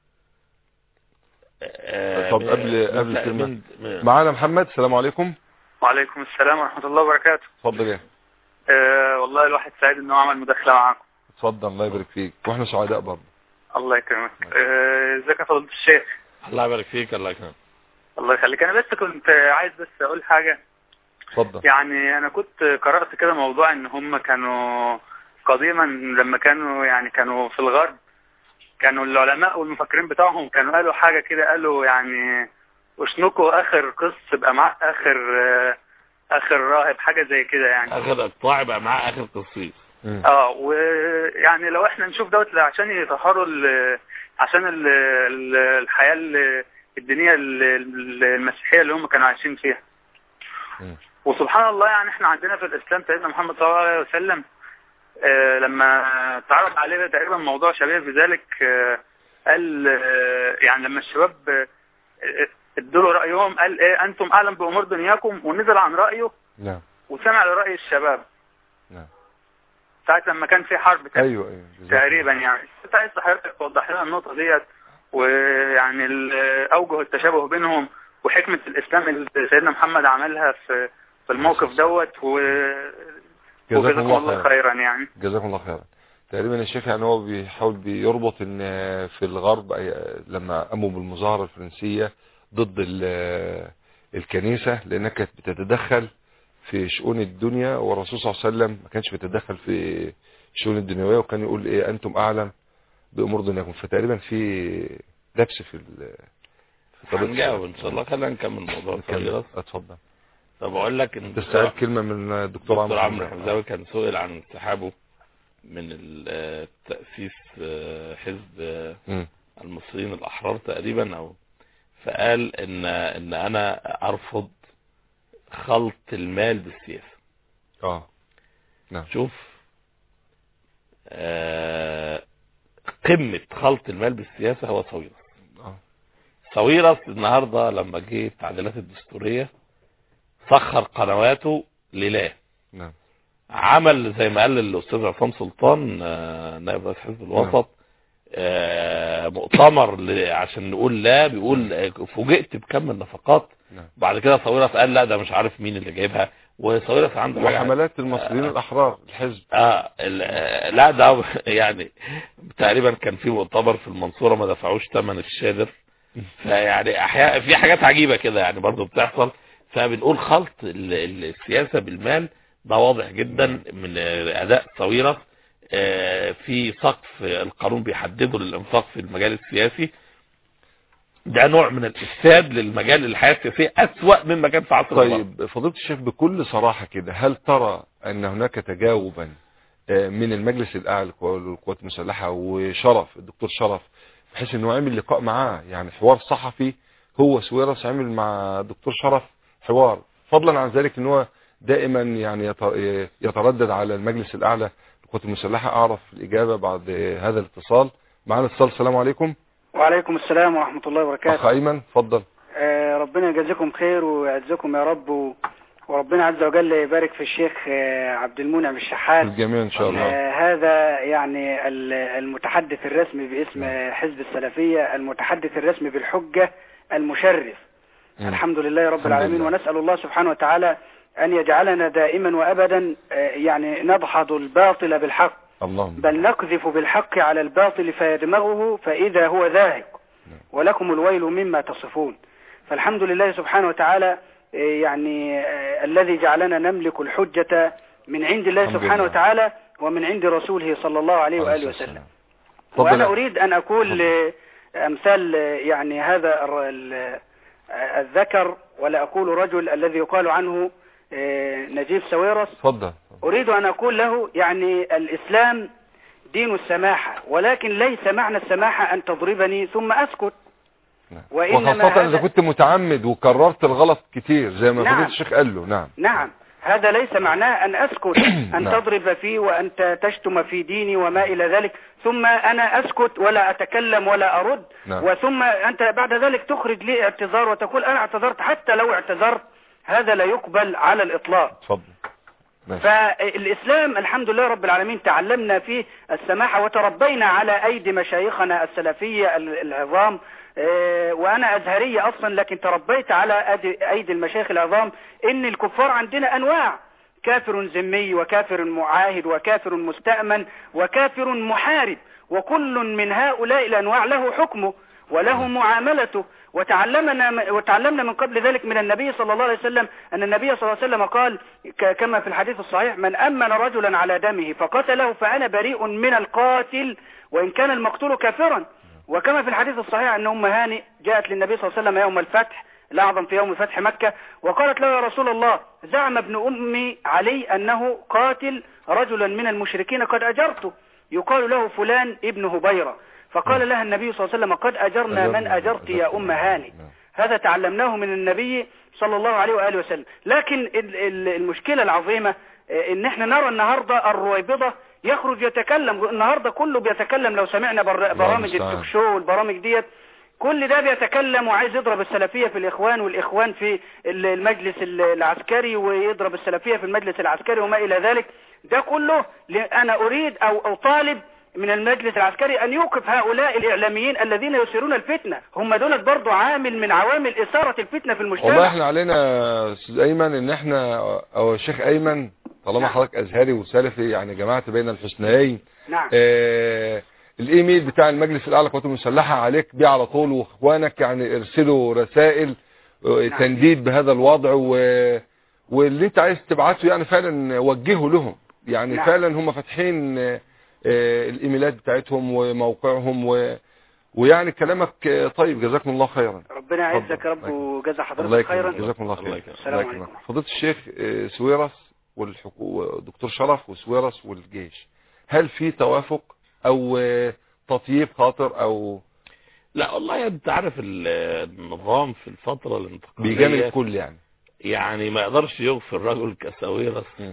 آه، طب من- قبل- من- قبل كلمة. من- من- معانا محمد السلام عليكم وعليكم السلام ورحمة الله وبركاته اتفضل يا أه والله الواحد سعيد انه عمل مداخلة معاكم اتفضل الله يبارك فيك واحنا سعداء برضه الله يكرمك أه، ازيك يا فضيلة الشيخ الله يبارك فيك الله يكرمك الله يخليك انا بس كنت عايز بس اقول حاجة اتفضل يعني انا كنت قرأت كده موضوع ان هم كانوا قديما لما كانوا يعني كانوا في الغرب كانوا العلماء والمفكرين بتاعهم كانوا قالوا حاجة كده قالوا يعني اشنكوا اخر قص يبقى معاه اخر آه، اخر راهب حاجة زي كده يعني اخر اقطاع بقى معاه اخر قصيص مم. اه ويعني لو احنا نشوف دوت عشان يطهروا ال- عشان ال- ال- الحياة ال- الدينية ال- ال- المسيحية اللي هم كانوا عايشين فيها مم. وسبحان الله يعني احنا عندنا في الاسلام سيدنا محمد صلى الله عليه وسلم آه، لما تعرض عليه تقريبا موضوع شبيه في ذلك آه، قال آه، يعني لما الشباب آه، آه، ادوا له رايهم قال ايه انتم اعلم بامور دنياكم ونزل عن رايه نعم وسمع لراي الشباب نعم ساعه لما كان في حرب كده ايوه ايوه جزاك تقريبا يعني كنت عايز حضرتك توضح لنا النقطة ديت ويعني ال- أوجه التشابه بينهم وحكمة الإسلام اللي سيدنا محمد عملها في في الموقف دوت و جزاكم وجزاكم الله الله خيرا خيرا يعني جزاكم الله خيرا تقريبا الشيخ يعني هو بيحاول بيربط ان في الغرب أي- لما قاموا بالمظاهره الفرنسيه ضد ال- الكنيسه لانها كانت بتتدخل في شؤون الدنيا والرسول صلى الله عليه وسلم ما كانش بيتدخل في الشؤون الدنيويه وكان يقول ايه انتم اعلم بامور دنياكم فتقريبا في لبس في ال- في طريقة هنجاوب ان شاء الله خلينا نكمل موضوع نكمل. الفيروس اتفضل طب اقول لك ان تستعيد كلمه من الدكتور دكتور عمرو عمرو حمزاوي كان سئل عن انسحابه من ال- آه، تأسيس آه، حزب آه، مم. المصريين الأحرار تقريبا أو فقال إن إن أنا أرفض خلط المال بالسياسة اه شوف آه، قمة خلط المال بالسياسة هو صويرس اه صويرس النهاردة لما جه التعديلات الدستورية سخر قنواته لله نعم عمل زي ما قال الاستاذ عصام سلطان آه، نائب رئيس حزب الوسط آه، مؤتمر ل- عشان نقول لا بيقول آه، فوجئت بكم النفقات نعم بعد كده صويرس قال لا ده مش عارف مين اللي جايبها وصويرس عنده حاجة وحملات المصريين الاحرار الحزب اه ال- آه، لا ده يعني تقريبا كان في مؤتمر في المنصورة ما دفعوش ثمن الشادر فيعني احيانا في حاجات عجيبة كده يعني برضو بتحصل فبنقول خلط ال- ال- السياسة بالمال ده واضح جدا من آه، اداء صويرس آه، في سقف القانون بيحدده للانفاق في المجال السياسي ده نوع من الافساد للمجال الحياة السياسية اسوأ مما كان في عصر الغرب. طيب فضيلة الشيخ بكل صراحة كده هل ترى ان هناك تجاوبا آه، من المجلس الاعلى للقوات المسلحة وشرف الدكتور شرف بحيث انه عمل لقاء معاه يعني حوار صحفي هو سويرس عمل مع الدكتور شرف حوار فضلا عن ذلك ان هو دائما يعني يت- يتردد على المجلس الاعلى للقوات المسلحة اعرف الاجابة بعد هذا الاتصال معنا اتصال السلام عليكم وعليكم السلام ورحمة الله اخ وبركاته ايمن اتفضل آه ربنا يجازيكم خير ويعزكم يا رب و- وربنا عز وجل يبارك في الشيخ آه عبد المنعم الشحات الجميع ان شاء الله آه هذا يعني ال- المتحدث الرسمي باسم نعم. حزب السلفية المتحدث الرسمي بالحجة المشرف مم. الحمد لله رب الحمد العالمين لله. ونسأل الله سبحانه وتعالى أن يجعلنا دائما وأبدا آه يعني نضحض الباطل بالحق اللهم بل نقذف بالحق على الباطل فيدمغه فإذا هو ذاهق ولكم الويل مما تصفون فالحمد لله سبحانه وتعالى آه، يعني آه، الذي جعلنا نملك الحجة من عند الله الحمد سبحانه لله. وتعالى ومن عند رسوله صلى الله عليه عليه وآله الصلاة وسلم تفضل وأنا يا- أريد أن أقول آه، أمثال آه، يعني هذا الر- ال- آه، الذكر ولا أقول رجل الذي يقال عنه آه، نجيب ساويرس اتفضل أريد أن أقول له يعني الإسلام دين السماحة ولكن ليس معنى السماحة أن تضربني ثم أسكت نعم. وإنما وخاصة هذا- إذا كنت متعمد وكررت الغلط كتير زي ما نعم. فضيلة الشيخ قال له نعم نعم هذا ليس معناه أن أسكت أن نعم. تضرب في وأن ت- تشتم في ديني وما إلى ذلك ثم أنا أسكت ولا أتكلم ولا أرد نعم. وثم أنت بعد ذلك تخرج لي اعتذار وتقول أنا اعتذرت حتى لو اعتذرت هذا لا يقبل على الإطلاق اتفضل ماشي. فالإسلام الحمد لله رب العالمين تعلمنا فيه السماحة وتربينا على أيدي مشايخنا السلفية ال- العظام آه، وأنا أزهري أصلا لكن تربيت على أيدي- أيدي المشايخ العظام إن الكفار عندنا أنواع كافر ذمي وكافر معاهد وكافر مستأمن وكافر محارب وكل من هؤلاء الأنواع له حكمه وله معاملته وتعلمنا وتعلمنا من قبل ذلك من النبي صلى الله عليه وسلم أن النبي صلى الله عليه وسلم قال ك- كما في الحديث الصحيح من أمن رجلا على دمه فقتله فأنا بريء من القاتل وإن كان المقتول كافرا وكما في الحديث الصحيح أن أم هانئ جاءت للنبي صلى الله عليه وسلم يوم الفتح الأعظم في يوم فتح مكة وقالت له يا رسول الله زعم ابن أمي علي أنه قاتل رجلا من المشركين قد أجرته يقال له فلان ابن هبيرة فقال لها النبي صلى الله عليه وسلم قد أجرنا من أجرنا- أجرت يا أم هانئ نعم. هذا تعلمناه من النبي صلى الله عليه وآله وسلم لكن ال- ال- المشكلة العظيمة آه، ان احنا نرى النهاردة الرويبضة يخرج يتكلم النهاردة كله بيتكلم لو سمعنا بر- برامج المستعان. التوك شو والبرامج ديت كل ده بيتكلم وعايز يضرب السلفية في الإخوان والإخوان في ال- المجلس ال- العسكري ويضرب السلفية في المجلس العسكري وما إلى ذلك ده كله ل- أنا أريد أو أو طالب من المجلس العسكري أن يوقف هؤلاء الإعلاميين الذين يثيرون الفتنة هم دولت برضو عامل من عوامل إثارة الفتنة في المجتمع والله احنا علينا يا استاذ ايمن ان احنا او الشيخ ايمن طالما نعم. حضرتك ازهري وسلفي يعني جمعت بين الحسنيين نعم آه الايميل بتاع المجلس الاعلى للقوات المسلحه عليك بيه على طول واخوانك يعني ارسلوا رسائل آه، نعم. تنديد بهذا الوضع و واللي انت عايز تبعته يعني فعلا وجهه لهم يعني نعم. فعلا هم فاتحين آه، آه، الايميلات بتاعتهم وموقعهم و... ويعني كلامك آه، طيب جزاكم الله خيرا ربنا يعزك اتفضل. يا رب وجزا الله حضرتك يكرمك خيرا جزاكم الله الله خير يكرمك. السلام الله عليكم. يكرمك. فضيله الشيخ آه، سويرس والحكو... ودكتور شرف وسويرس والجيش هل في توافق او آه، تطييب خاطر او لا والله انت عارف ال- النظام في الفترة الانتقالية بيجامل الكل يعني يعني ما يقدرش يغفر رجل كساويرس مم.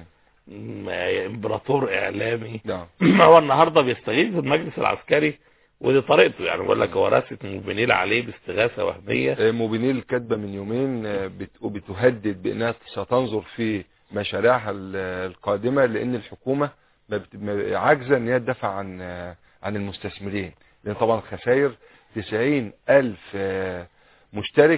ما- امبراطور اعلامي نعم هو النهارده بيستغيث بالمجلس العسكري ودي طريقته يعني بقول لك هو راسة موبينيل عليه باستغاثة وهمية آه، موبينيل كاتبه من يومين آه، بت- وبتهدد بانها ستنظر في مشاريعها ال- القادمه لان الحكومه ما بت- ما- عاجزه ان هي تدافع عن آه، عن المستثمرين لان طبعا الخسائر 90 الف آه، مشترك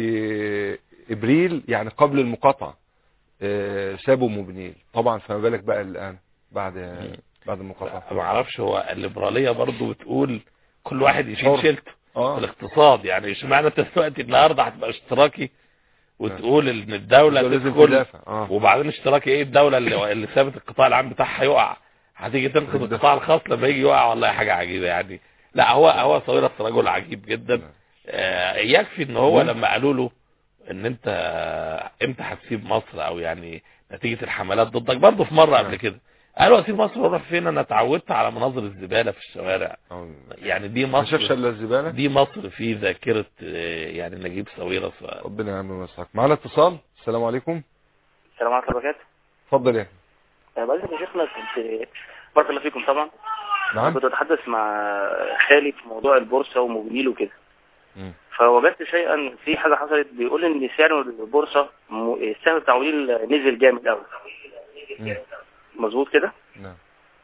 في ابريل يعني قبل المقاطعه آه، سابوا موبينيل طبعا فما بالك بقى الان بعد بعد المقاطعه ما اعرفش هو الليبرالية برضو بتقول كل واحد حر. يشيل شيلته في اه الاقتصاد يعني مش معنى انت دلوقتي النهارده هتبقى اشتراكي وتقول ان الدولة لازم تدخل تدافع اه وبعدين اشتراكي ايه الدولة اللي, اللي سابت القطاع العام بتاعها يقع هتيجي تنقذ تدافع. القطاع الخاص لما يجي يقع والله حاجة عجيبة يعني لا هو هو صويرس رجل عجيب جدا نعم. آه يكفي ان هو مم. لما قالوا له ان انت امتى هتسيب مصر او يعني نتيجة الحملات ضدك برضه في مرة نعم. قبل كده قالوا اسيب مصر واروح فين انا اتعودت على مناظر الزبالة في الشوارع آه. يعني دي ما شافش مصر الا الزباله دي مصر في ذاكرة آه، يعني نجيب ساويرس ربنا يعمل مساك معانا اتصال السلام عليكم السلام عليكم وبركاته اتفضل يا أه، بعد يا شيخنا كنت بارك الله فيكم طبعا نعم كنت بتحدث مع خالي في موضوع البورصة وموبينيل وكده مم. فوجدت شيئا في حاجة حصلت بيقول ان سعر البورصة م- السهم بتاع موبينيل نزل جامد قوي مم. مظبوط كده نعم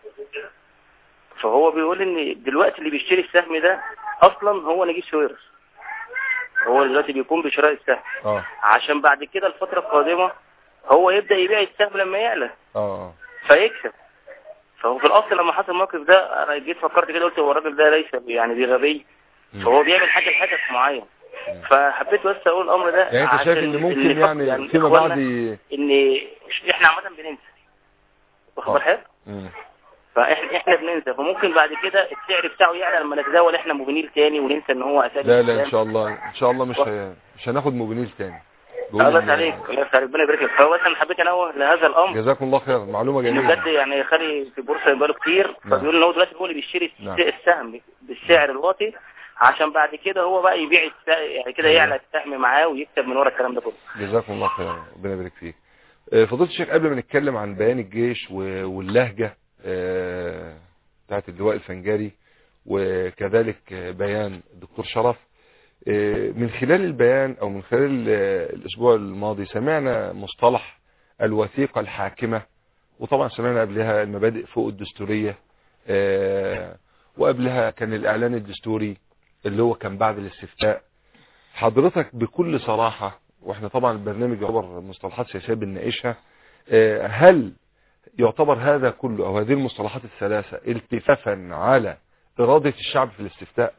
فهو بيقول ان دلوقتي اللي بيشتري السهم ده اصلا هو نجيب سويرس هو دلوقتي بيقوم بشراء السهم اه عشان بعد كده الفترة القادمة هو يبدأ يبيع السهم لما يعلى اه اه فيكسب فهو في الاصل لما حصل الموقف ده انا جيت فكرت كده قلت هو الراجل ده ليس يعني بغبي مم. فهو بيعمل حاجه لهدف معين مم. فحبيت بس اقول الامر ده يعني انت شايف عشان ان ممكن النفاق يعني فيما إخواننا بعد ي- ان احنا عامه بننسى واخد آه. بال حضرتك؟ مم. فاحنا احنا بننسى فممكن بعد كده السعر بتاعه يعلى لما نتداول احنا موبينيل تاني وننسى ان هو اساسي لا لا ان شاء الله ان شاء الله مش هي... مش هناخد موبينيل تاني بقول الله إن- عليك الله يفتح عليك ربنا يبارك لك فهو بس انا حبيت انوه لهذا الامر جزاكم الله خير معلومه انه جميله بجد يعني خالي في بورصه بقاله كتير نعم. فبيقول ان هو دلوقتي هو اللي بيشتري نعم. السهم بالسعر الواطي عشان بعد كده هو بقى يبيع الس- يعني كده أيوة. يعلى السهم معاه ويكسب من ورا الكلام ده كله جزاكم الله خير ربنا يبارك فيك آه، فضيله الشيخ قبل ما نتكلم عن بيان الجيش و- واللهجه آه، بتاعت اللواء الفنجاري وكذلك آه، بيان الدكتور شرف آه، من خلال البيان او من خلال آه، الاسبوع الماضي سمعنا مصطلح الوثيقه الحاكمه وطبعا سمعنا قبلها المبادئ فوق الدستوريه آه، وقبلها كان الاعلان الدستوري اللي هو كان بعد الاستفتاء حضرتك بكل صراحة واحنا طبعا البرنامج يعتبر مصطلحات سياسية بنناقشها آه، هل يعتبر هذا كله او هذه المصطلحات الثلاثة التفافا على ارادة الشعب في الاستفتاء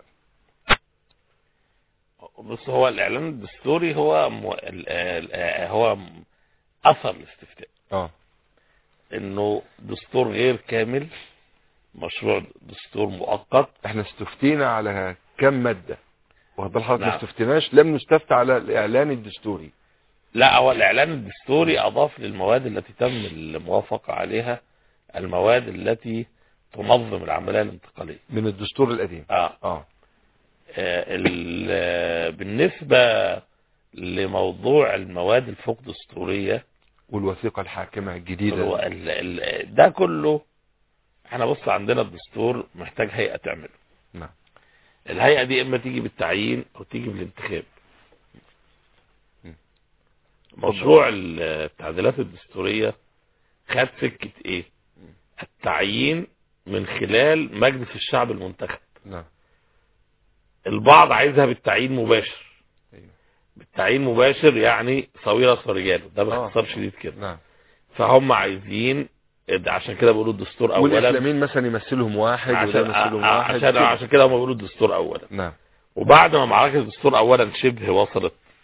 بص هو الاعلان الدستوري هو م... ال- ال- هو م- اثر الاستفتاء اه انه دستور غير كامل مشروع دستور مؤقت احنا استفتينا على كم مادة واخد بال حضرتك ما نعم. استفتيناش لم نستفتى على الاعلان الدستوري لا هو الاعلان الدستوري اضاف للمواد التي تم الموافقة عليها المواد التي تنظم العملية الانتقالية من الدستور القديم اه اه آه، ال- آه، بالنسبة لموضوع المواد الفوق دستورية والوثيقة الحاكمة هو الجديدة ال- ال- ده كله احنا بص عندنا الدستور محتاج هيئة تعمله نعم الهيئة دي اما تيجي بالتعيين او تيجي بالانتخاب م. مشروع ال- التعديلات الدستورية خد سكة ايه التعيين من خلال مجلس الشعب المنتخب نعم البعض عايزها بالتعيين مباشر أيوة. بالتعيين مباشر يعني صويرة ورجاله ده باختصار آه. شديد كده نعم فهم عايزين ده عشان كده بيقولوا الدستور اولا والاسلاميين مثلا يمثلهم واحد وده عشان يمثلهم ع- واحد عشان كده. عشان كده هم بيقولوا الدستور اولا نعم وبعد ما معركة الدستور اولا شبه وصلت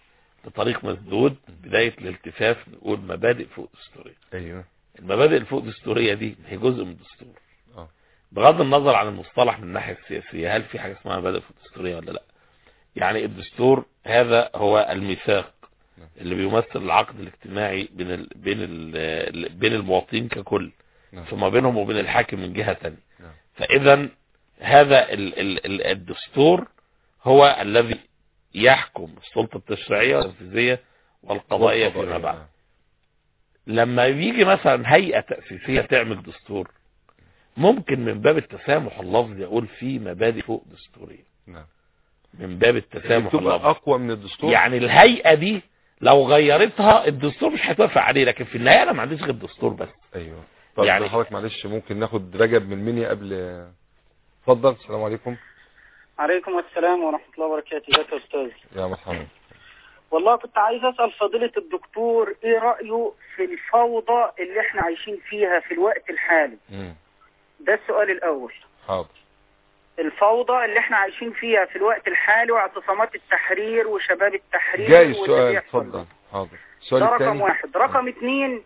بطريق مسدود بداية الالتفاف نقول مبادئ فوق دستورية ايوه المبادئ الفوق دستورية دي هي جزء من الدستور اه بغض النظر عن المصطلح من الناحية السياسية هل في حاجة اسمها مبادئ فوق دستورية ولا لا يعني الدستور هذا هو الميثاق نعم. اللي بيمثل العقد الاجتماعي بين ال... بين ال... بين المواطنين ككل نعم. ثم بينهم وبين الحاكم من جهة تانية نعم. فاذا هذا ال... ال... ال- الدستور هو الذي يحكم السلطة التشريعية والتنفيذية والقضائية فيما بعد نعم. لما يجي مثلا هيئة تأسيسية تعمل دستور ممكن من باب التسامح اللفظي اقول في مبادئ فوق دستورية نعم من باب التسامح تبقى اللفظي اقوى من الدستور يعني الهيئة دي لو غيرتها الدستور مش هيتوافق عليه لكن في النهاية انا ما عنديش غير دستور بس ايوه طب يعني- يعني حضرتك معلش ممكن ناخد رجب من منيا قبل اتفضل السلام عليكم عليكم السلام ورحمة الله وبركاته ازيك يا أستاذ يا مرحبا والله كنت عايز أسأل فضيلة الدكتور إيه رأيه في الفوضى اللي إحنا عايشين فيها في الوقت الحالي مم. ده السؤال الأول حاضر الفوضى اللي إحنا عايشين فيها في الوقت الحالي واعتصامات التحرير وشباب التحرير جاي واللي السؤال بيحصل اتفضل ده. حاضر السؤال ده رقم الثاني واحد رقم اتنين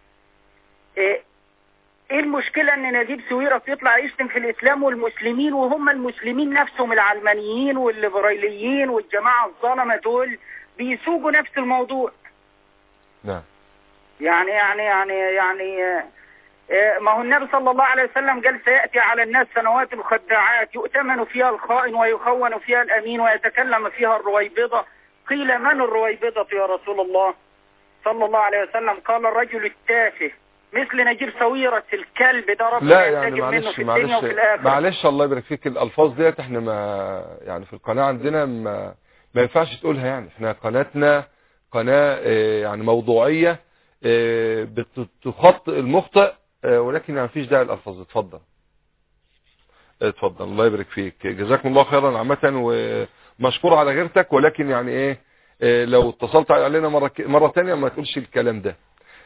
إيه ايه المشكلة ان نجيب سويرس يطلع يشتم في الاسلام والمسلمين وهم المسلمين نفسهم العلمانيين والليبراليين والجماعة الظلمة دول بيسوقوا نفس الموضوع نعم يعني يعني يعني يعني آه، آه، ما هو النبي صلى الله عليه وسلم قال سيأتي على الناس سنوات الخداعات يؤتمن فيها الخائن ويخون فيها الأمين ويتكلم فيها الرويبضة قيل من الرويبضة يا رسول الله صلى الله عليه وسلم قال الرجل التافه مثل نجيب سويرس الكلب ده ربنا لا يعني ينتجم منه معلش في الدنيا معلش وفي الآخرة معلش الله يبارك فيك الالفاظ ديت احنا ما يعني في القناه عندنا ما ما ينفعش تقولها يعني احنا قناتنا قناه اه، يعني موضوعيه اه، بتخطئ المخطئ اه، ولكن ما فيش داعي للالفاظ اتفضل اتفضل الله يبارك فيك جزاكم الله خيرا عامه ومشكور على غيرتك ولكن يعني ايه اه، لو اتصلت علينا مره ك- مره ثانيه ما تقولش الكلام ده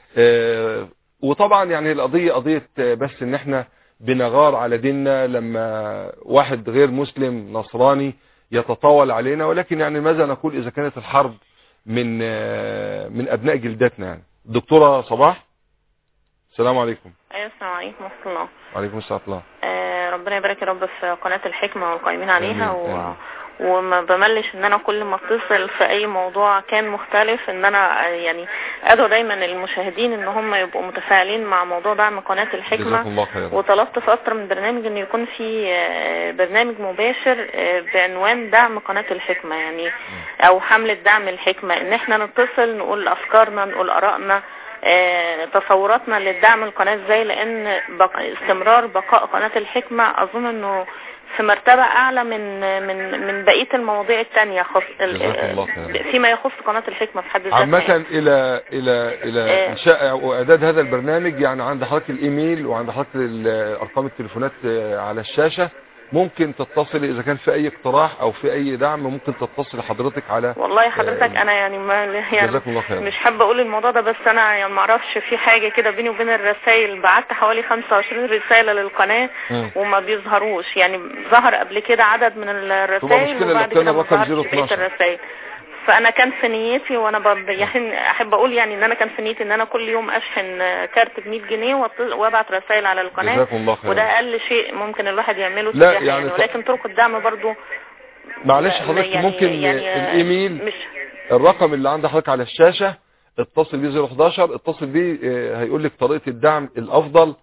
اه، وطبعا يعني القضية قضية بس ان احنا بنغار على ديننا لما واحد غير مسلم نصراني يتطاول علينا ولكن يعني ماذا نقول اذا كانت الحرب من من ابناء جلدتنا يعني دكتورة صباح السلام عليكم ايوه السلام عليكم ورحمه الله وعليكم السلام ورحمة الله آه ربنا يبارك يا رب في قناه الحكمه والقائمين عليها آمين، و... آمين. وما بملش ان انا كل ما اتصل في اي موضوع كان مختلف ان انا آه، يعني ادعو دايما المشاهدين ان هم يبقوا متفاعلين مع موضوع دعم قناه جزاكم الحكمه الله خيرا وطلبت في اكتر من برنامج ان يكون في آه، برنامج مباشر آه، بعنوان دعم قناة الحكمة يعني او حملة دعم الحكمة ان احنا نتصل نقول افكارنا نقول ارائنا آه، تصوراتنا للدعم القناة ازاي لان بق... استمرار بقاء قناة الحكمة اظن انه في مرتبة اعلى من من من بقية المواضيع التانية خص... ال- جزاكم الله خيرا. فيما يخص قناة الحكمة في حد ذاتها عامة يعني. الى الى الى آه. انشاء واعداد هذا البرنامج يعني عند حضرتك الايميل وعند حضرتك ال- ارقام التليفونات آه، على الشاشة ممكن تتصل اذا كان في اي اقتراح او في اي دعم ممكن تتصل حضرتك على والله حضرتك آه، انا يعني ما يعني جزاكم الله خيرا مش حابه اقول الموضوع ده بس انا يعني ما اعرفش في حاجه كده بيني وبين الرسائل بعت حوالي 25 رساله للقناه مم. وما بيظهروش يعني ظهر قبل كده عدد من الرسائل مشكلة لو وبعد كان كده ما الرقم ظهرش بقيه 012. الرسائل فانا كان في نيتي وانا ب... يعني احب اقول يعني ان انا كان في نيتي ان انا كل يوم اشحن كارت ب 100 جنيه وأط- وابعت رسائل على القناه جزاكم الله خيرا وده اقل شيء ممكن الواحد يعمله لا، تجاهها يعني يعني ط- ولكن طرق الدعم برضو معلش لا- حضرتك يعني- ممكن يعني الايميل مش الرقم اللي عند حضرتك على الشاشة اتصل بيه 011 اتصل بيه آه، هيقول لك طريقة الدعم الافضل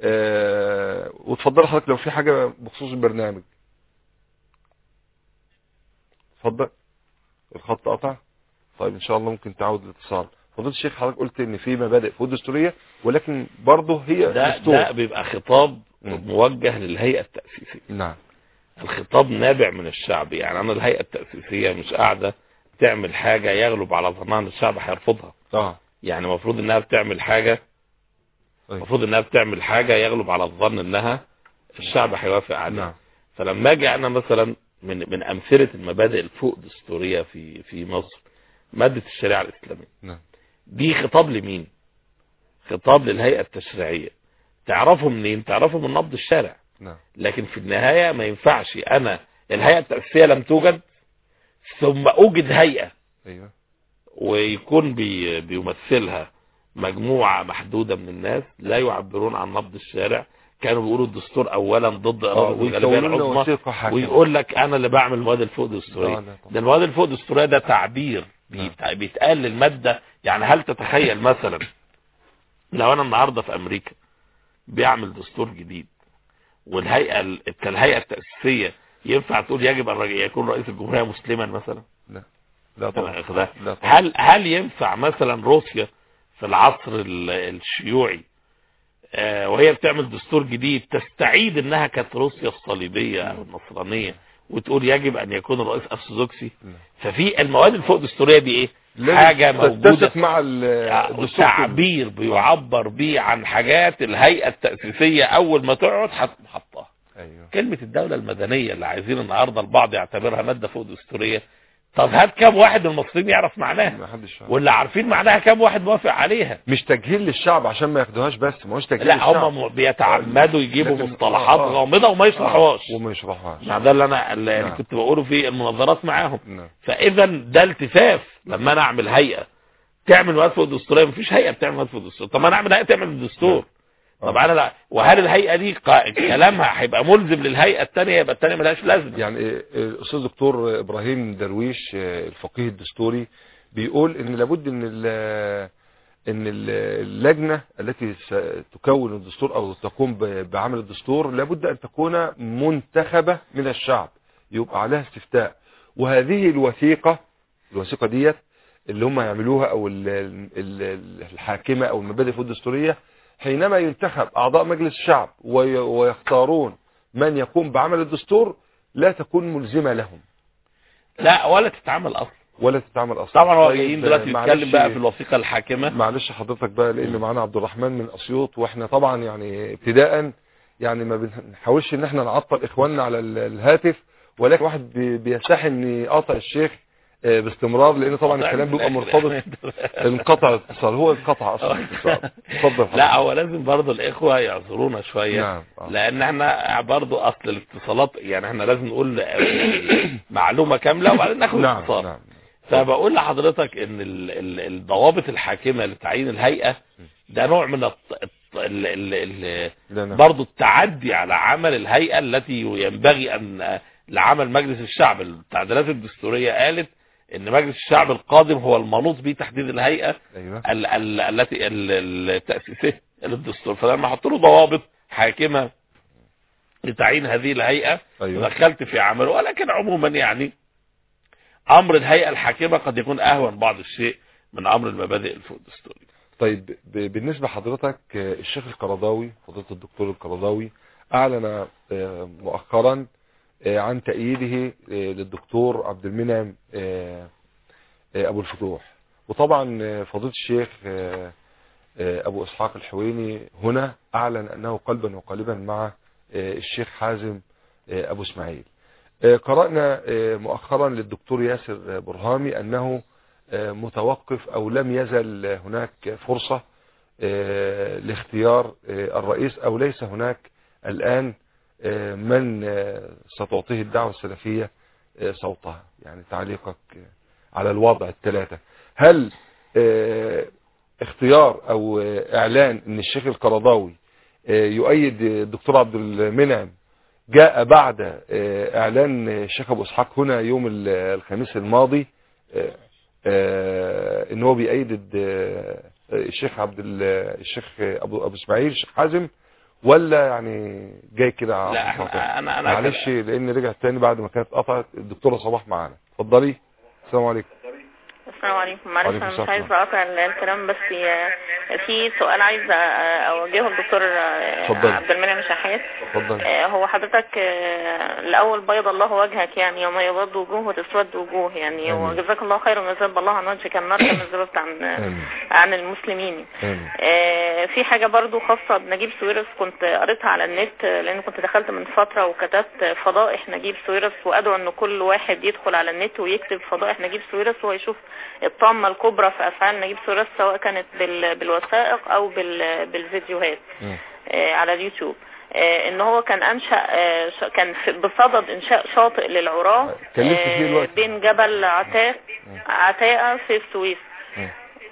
آه، وتفضل حضرتك لو في حاجة بخصوص البرنامج اتفضل الخط قطع طيب ان شاء الله ممكن تعود الاتصال فضيله الشيخ حضرتك قلت ان في مبادئ فوق دستوريه ولكن برضه هي ده دستور ده بيبقى خطاب مم. موجه للهيئة التأسيسية نعم الخطاب نابع من الشعب يعني انا الهيئة التأسيسية مش قاعدة تعمل حاجة يغلب على ظنها ان الشعب هيرفضها اه يعني المفروض انها بتعمل حاجة طيب. المفروض انها بتعمل حاجة يغلب على الظن انها الشعب هيوافق عليها نعم فلما اجي انا مثلا من من امثله المبادئ الفوق دستوريه في في مصر ماده الشريعه الاسلاميه نعم دي خطاب لمين خطاب للهيئه التشريعيه تعرفه منين تعرفه من نبض الشارع نعم لكن في النهايه ما ينفعش انا الهيئه التاسيسيه لم توجد ثم اوجد هيئه ايوه ويكون بي بيمثلها مجموعة محدودة من الناس لا يعبرون عن نبض الشارع كانوا بيقولوا الدستور اولا ضد آه، اراده الغالبيه ويكونوا لنا العظمى وثيقة حاكمة. ويقول لك انا اللي بعمل المواد الفوق دستوريه لا، لا طبعا. ده المواد الفوق دستوريه ده تعبير نعم. بيت- بيتقال للماده يعني هل تتخيل مثلا لو انا النهارده في امريكا بيعمل دستور جديد والهيئه ال- كالهيئه التاسيسيه ينفع تقول يجب ان رج- يكون رئيس الجمهوريه مسلما مثلا لا طبعا واخدها؟ لا طبعا هل هل ينفع مثلا روسيا في العصر ال- الشيوعي آه، وهي بتعمل دستور جديد تستعيد انها كانت روسيا الصليبيه او النصرانيه وتقول يجب ان يكون الرئيس ارثوذكسي نعم. ففي المواد الفوق دستوريه دي ايه لازم حاجه موجوده تتسق مع ال- الدستور كله. تعبير بيعبر بيه عن حاجات الهيئه التاسيسيه اول ما تقعد هتقوم حطها ايوه كلمه الدوله المدنيه اللي عايزين النهارده البعض يعتبرها ماده فوق دستوريه طب هات كام واحد من المصريين يعرف معناها ما حدش عارف. واللي عارفين معناها كام واحد موافق عليها مش تجهيل للشعب عشان ما ياخدوهاش بس ما هوش تجهيل لا للشعب هم بيتعمدوا يجيبوا لكن- مصطلحات آه، آه. غامضه وما يشرحوهاش وما يشرحوهاش ما ده اللي انا اللي نعم. كنت بقوله في المناظرات معاهم نعم فاذا ده التفاف لما انا اعمل هيئه تعمل مواد فوق الدستوريه مفيش هيئه بتعمل مواد فوق الدستور طب ما انا اعمل هيئه تعمل الدستور طب انا لا وهل الهيئه دي قا- كلامها هيبقى ملزم للهيئه الثانيه يبقى الثانيه ملهاش لازمه يعني آه، الاستاذ دكتور ابراهيم درويش آه، الفقيه الدستوري بيقول ان لابد ان ال- ان ال- اللجنه التي ستكون الدستور او تقوم ب- بعمل الدستور لابد ان تكون منتخبه من الشعب يبقى عليها استفتاء وهذه الوثيقه الوثيقه ديت اللي هم يعملوها او ال- ال- الحاكمه او المبادئ الفوق الدستوريه حينما ينتخب اعضاء مجلس الشعب وي- ويختارون من يقوم بعمل الدستور لا تكون ملزمة لهم لا ولا تتعمل اصلا ولا تتعمل اصلا طبعا هو طيب، جايين دلوقتي معلش- يتكلم بقى في الوثيقه الحاكمه معلش حضرتك بقى لان معانا عبد الرحمن من اسيوط واحنا طبعا يعني ابتداء يعني ما بنحاولش ان احنا نعطل اخواننا على ال- الهاتف ولكن واحد بي- بيستحي ان يقاطع الشيخ آه، باستمرار لان طبعا الكلام بيبقى مرتبط انقطع الاتصال هو انقطع اصلا الاتصال اتفضل لا حضرتك. هو لازم برضه الاخوه يعذرونا شويه نعم آه. لان احنا برضه اصل الاتصالات يعني احنا لازم نقول معلومه كامله وبعدين ناخد نعم اتصال نعم فبقول لحضرتك ان ال- ال- الضوابط الحاكمه لتعيين الهيئه ده نوع من الط- الط- ال- ال- ال- لا نعم برضه التعدي على عمل الهيئه التي ينبغي ان لعمل مجلس الشعب التعديلات الدستوريه قالت ان مجلس الشعب القادم هو المنوط به تحديد الهيئه ايوه ال- ال- التي ال- التأسيسية للدستور فلما حط له ضوابط حاكمة لتعيين هذه الهيئة ايوه دخلت في عمله ولكن عموما يعني امر الهيئة الحاكمة قد يكون اهون بعض الشيء من امر المبادئ الفوق الدستوري طيب ب- بالنسبة حضرتك آه، الشيخ القرضاوي فضيلة الدكتور القرضاوي أعلن آه، مؤخرا آه، عن تأييده آه، للدكتور عبد المنعم آه، آه، أبو الفتوح وطبعا آه، فضيلة الشيخ آه، آه، أبو إسحاق الحويني هنا أعلن أنه قلبا وقالبا مع آه، الشيخ حازم آه، أبو إسماعيل آه، قرأنا آه، مؤخرا للدكتور ياسر آه، برهامي أنه آه، متوقف او لم يزل هناك فرصة آه، لاختيار آه، الرئيس او ليس هناك الان آه، من آه، ستعطيه الدعوة السلفية آه، صوتها يعني تعليقك آه، على الوضع الثلاثة هل آه، اختيار او آه، اعلان ان الشيخ القرضاوي آه، يؤيد الدكتور عبد المنعم جاء بعد آه، اعلان الشيخ ابو اسحاق هنا يوم ال- الخميس الماضي آه، آه، ان هو بيأيد آه، الشيخ عبد ال- الشيخ ابو ابو اسماعيل الشيخ حازم ولا يعني جاي كده على لا خاطر؟ احنا انا انا معلش لان رجعت تاني بعد ما كانت قطعت الدكتوره صباح معانا اتفضلي السلام عليكم السلام عليكم معلش وعليكم انا مش السلام. عايزه اقطع ال- الكلام بس آه، في سؤال عايزه آه، اوجهه للدكتور آه، اتفضل. عبد المنعم شحات اتفضلي آه، هو حضرتك آه، الاول بيض الله وجهك يعني يوم يبيض وجوه وتسود وجوه يعني آمين. وجزاك الله خيرا وجزاك الله عن وجهك النار كما زرت عن امين عن المسلمين امين آه، في حاجة برضو خاصة بنجيب سويرس كنت قريتها على النت آه، لأن كنت دخلت من فترة وكتبت فضائح نجيب سويرس وأدعو أن كل واحد يدخل على النت ويكتب فضائح نجيب سويرس وهو يشوف الطامة الكبرى في أفعال نجيب سويرس سواء كانت بال- بالوثائق أو بال- بالفيديوهات مم. آه، على اليوتيوب آه، ان هو كان انشا آه، ش- كان في- بصدد انشاء شاطئ للعراة كلفت فيه آه، الوقت. بين جبل عتاق عتاقة في السويس مم.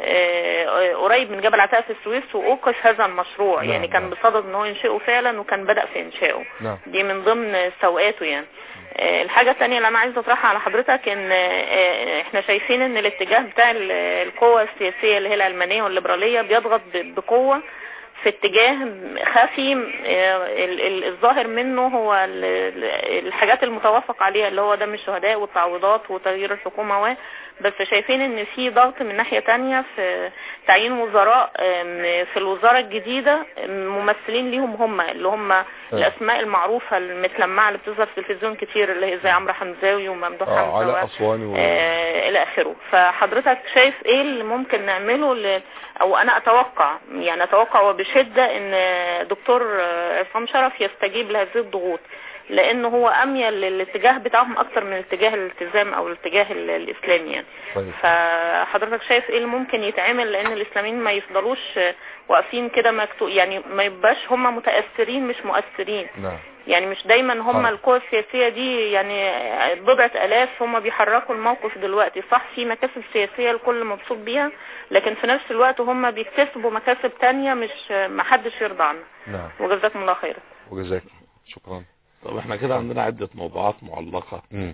آه، قريب من جبل عتاقة في السويس وأوقف هذا المشروع نعم، يعني كان نعم. بصدد ان هو ينشئه فعلا وكان بدأ في انشائه نعم دي من ضمن سوقاته يعني آه، الحاجة التانية اللي أنا عايزة أطرحها على حضرتك إن آه، إحنا شايفين إن الاتجاه بتاع ال- القوى السياسية اللي هي العلمانية والليبرالية بيضغط ب- بقوة في اتجاه خفي آه، ال- ال- الظاهر منه هو ال- ال- الحاجات المتوافق عليها اللي هو دم الشهداء والتعويضات وتغيير الحكومة و بس شايفين ان في ضغط من ناحية تانية في تعيين وزراء آم، في الوزارة الجديدة آم، ممثلين ليهم هم اللي هم الاسماء المعروفة المتلمعة اللي بتظهر في التلفزيون كتير اللي هي زي عمرو حمزاوي وممدوح اه حمزة علاء و- اسواني و... آه، الى اخره فحضرتك شايف ايه اللي ممكن نعمله ل... او انا اتوقع يعني اتوقع وبشدة ان دكتور آه، عصام شرف يستجيب لهذه الضغوط لانه هو اميل للاتجاه بتاعهم اكتر من اتجاه الالتزام او الاتجاه ال- الاسلامي يعني طيب فحضرتك شايف ايه اللي ممكن يتعمل لان الاسلاميين ما يفضلوش آه، واقفين كده مكتوب يعني ما يبقاش هم متاثرين مش مؤثرين نعم يعني مش دايما هم طيب. القوى السياسية دي يعني بضعة الاف هم بيحركوا الموقف دلوقتي صح في مكاسب سياسية الكل مبسوط بيها لكن في نفس الوقت هم بيكتسبوا مكاسب تانية مش محدش يرضى عنها نعم وجزاكم الله خيرا وجزاك شكرا طب احنا كده عندنا عدة موضوعات معلقة مم.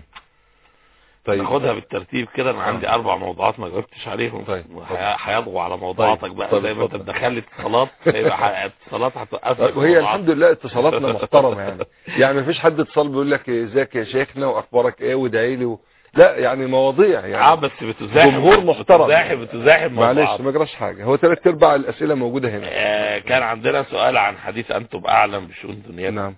طيب ناخدها بالترتيب كده انا عندي اربع موضوعات ما جاوبتش عليهم طيب. وهي- هيضغوا على موضوعاتك طيب. بقى طيب. زي ما انت اتفضل. مدخل لي اتصالات هيبقى ح- اتصالات هتوقف لك وهي موضوعات. الحمد لله اتصالاتنا محترمه يعني يعني مفيش حد اتصال بيقول لك ازيك يا شيخنا واخبارك ايه وادعي لي و... لا يعني مواضيع اه يعني بس بتزاحم جمهور محترم. بتزاحم بتزاحم معلش موضوعات. ما جراش حاجه هو ثلاث ارباع الاسئله موجوده هنا آه كان عندنا سؤال عن حديث انتم اعلم بشؤون دنياكم نعم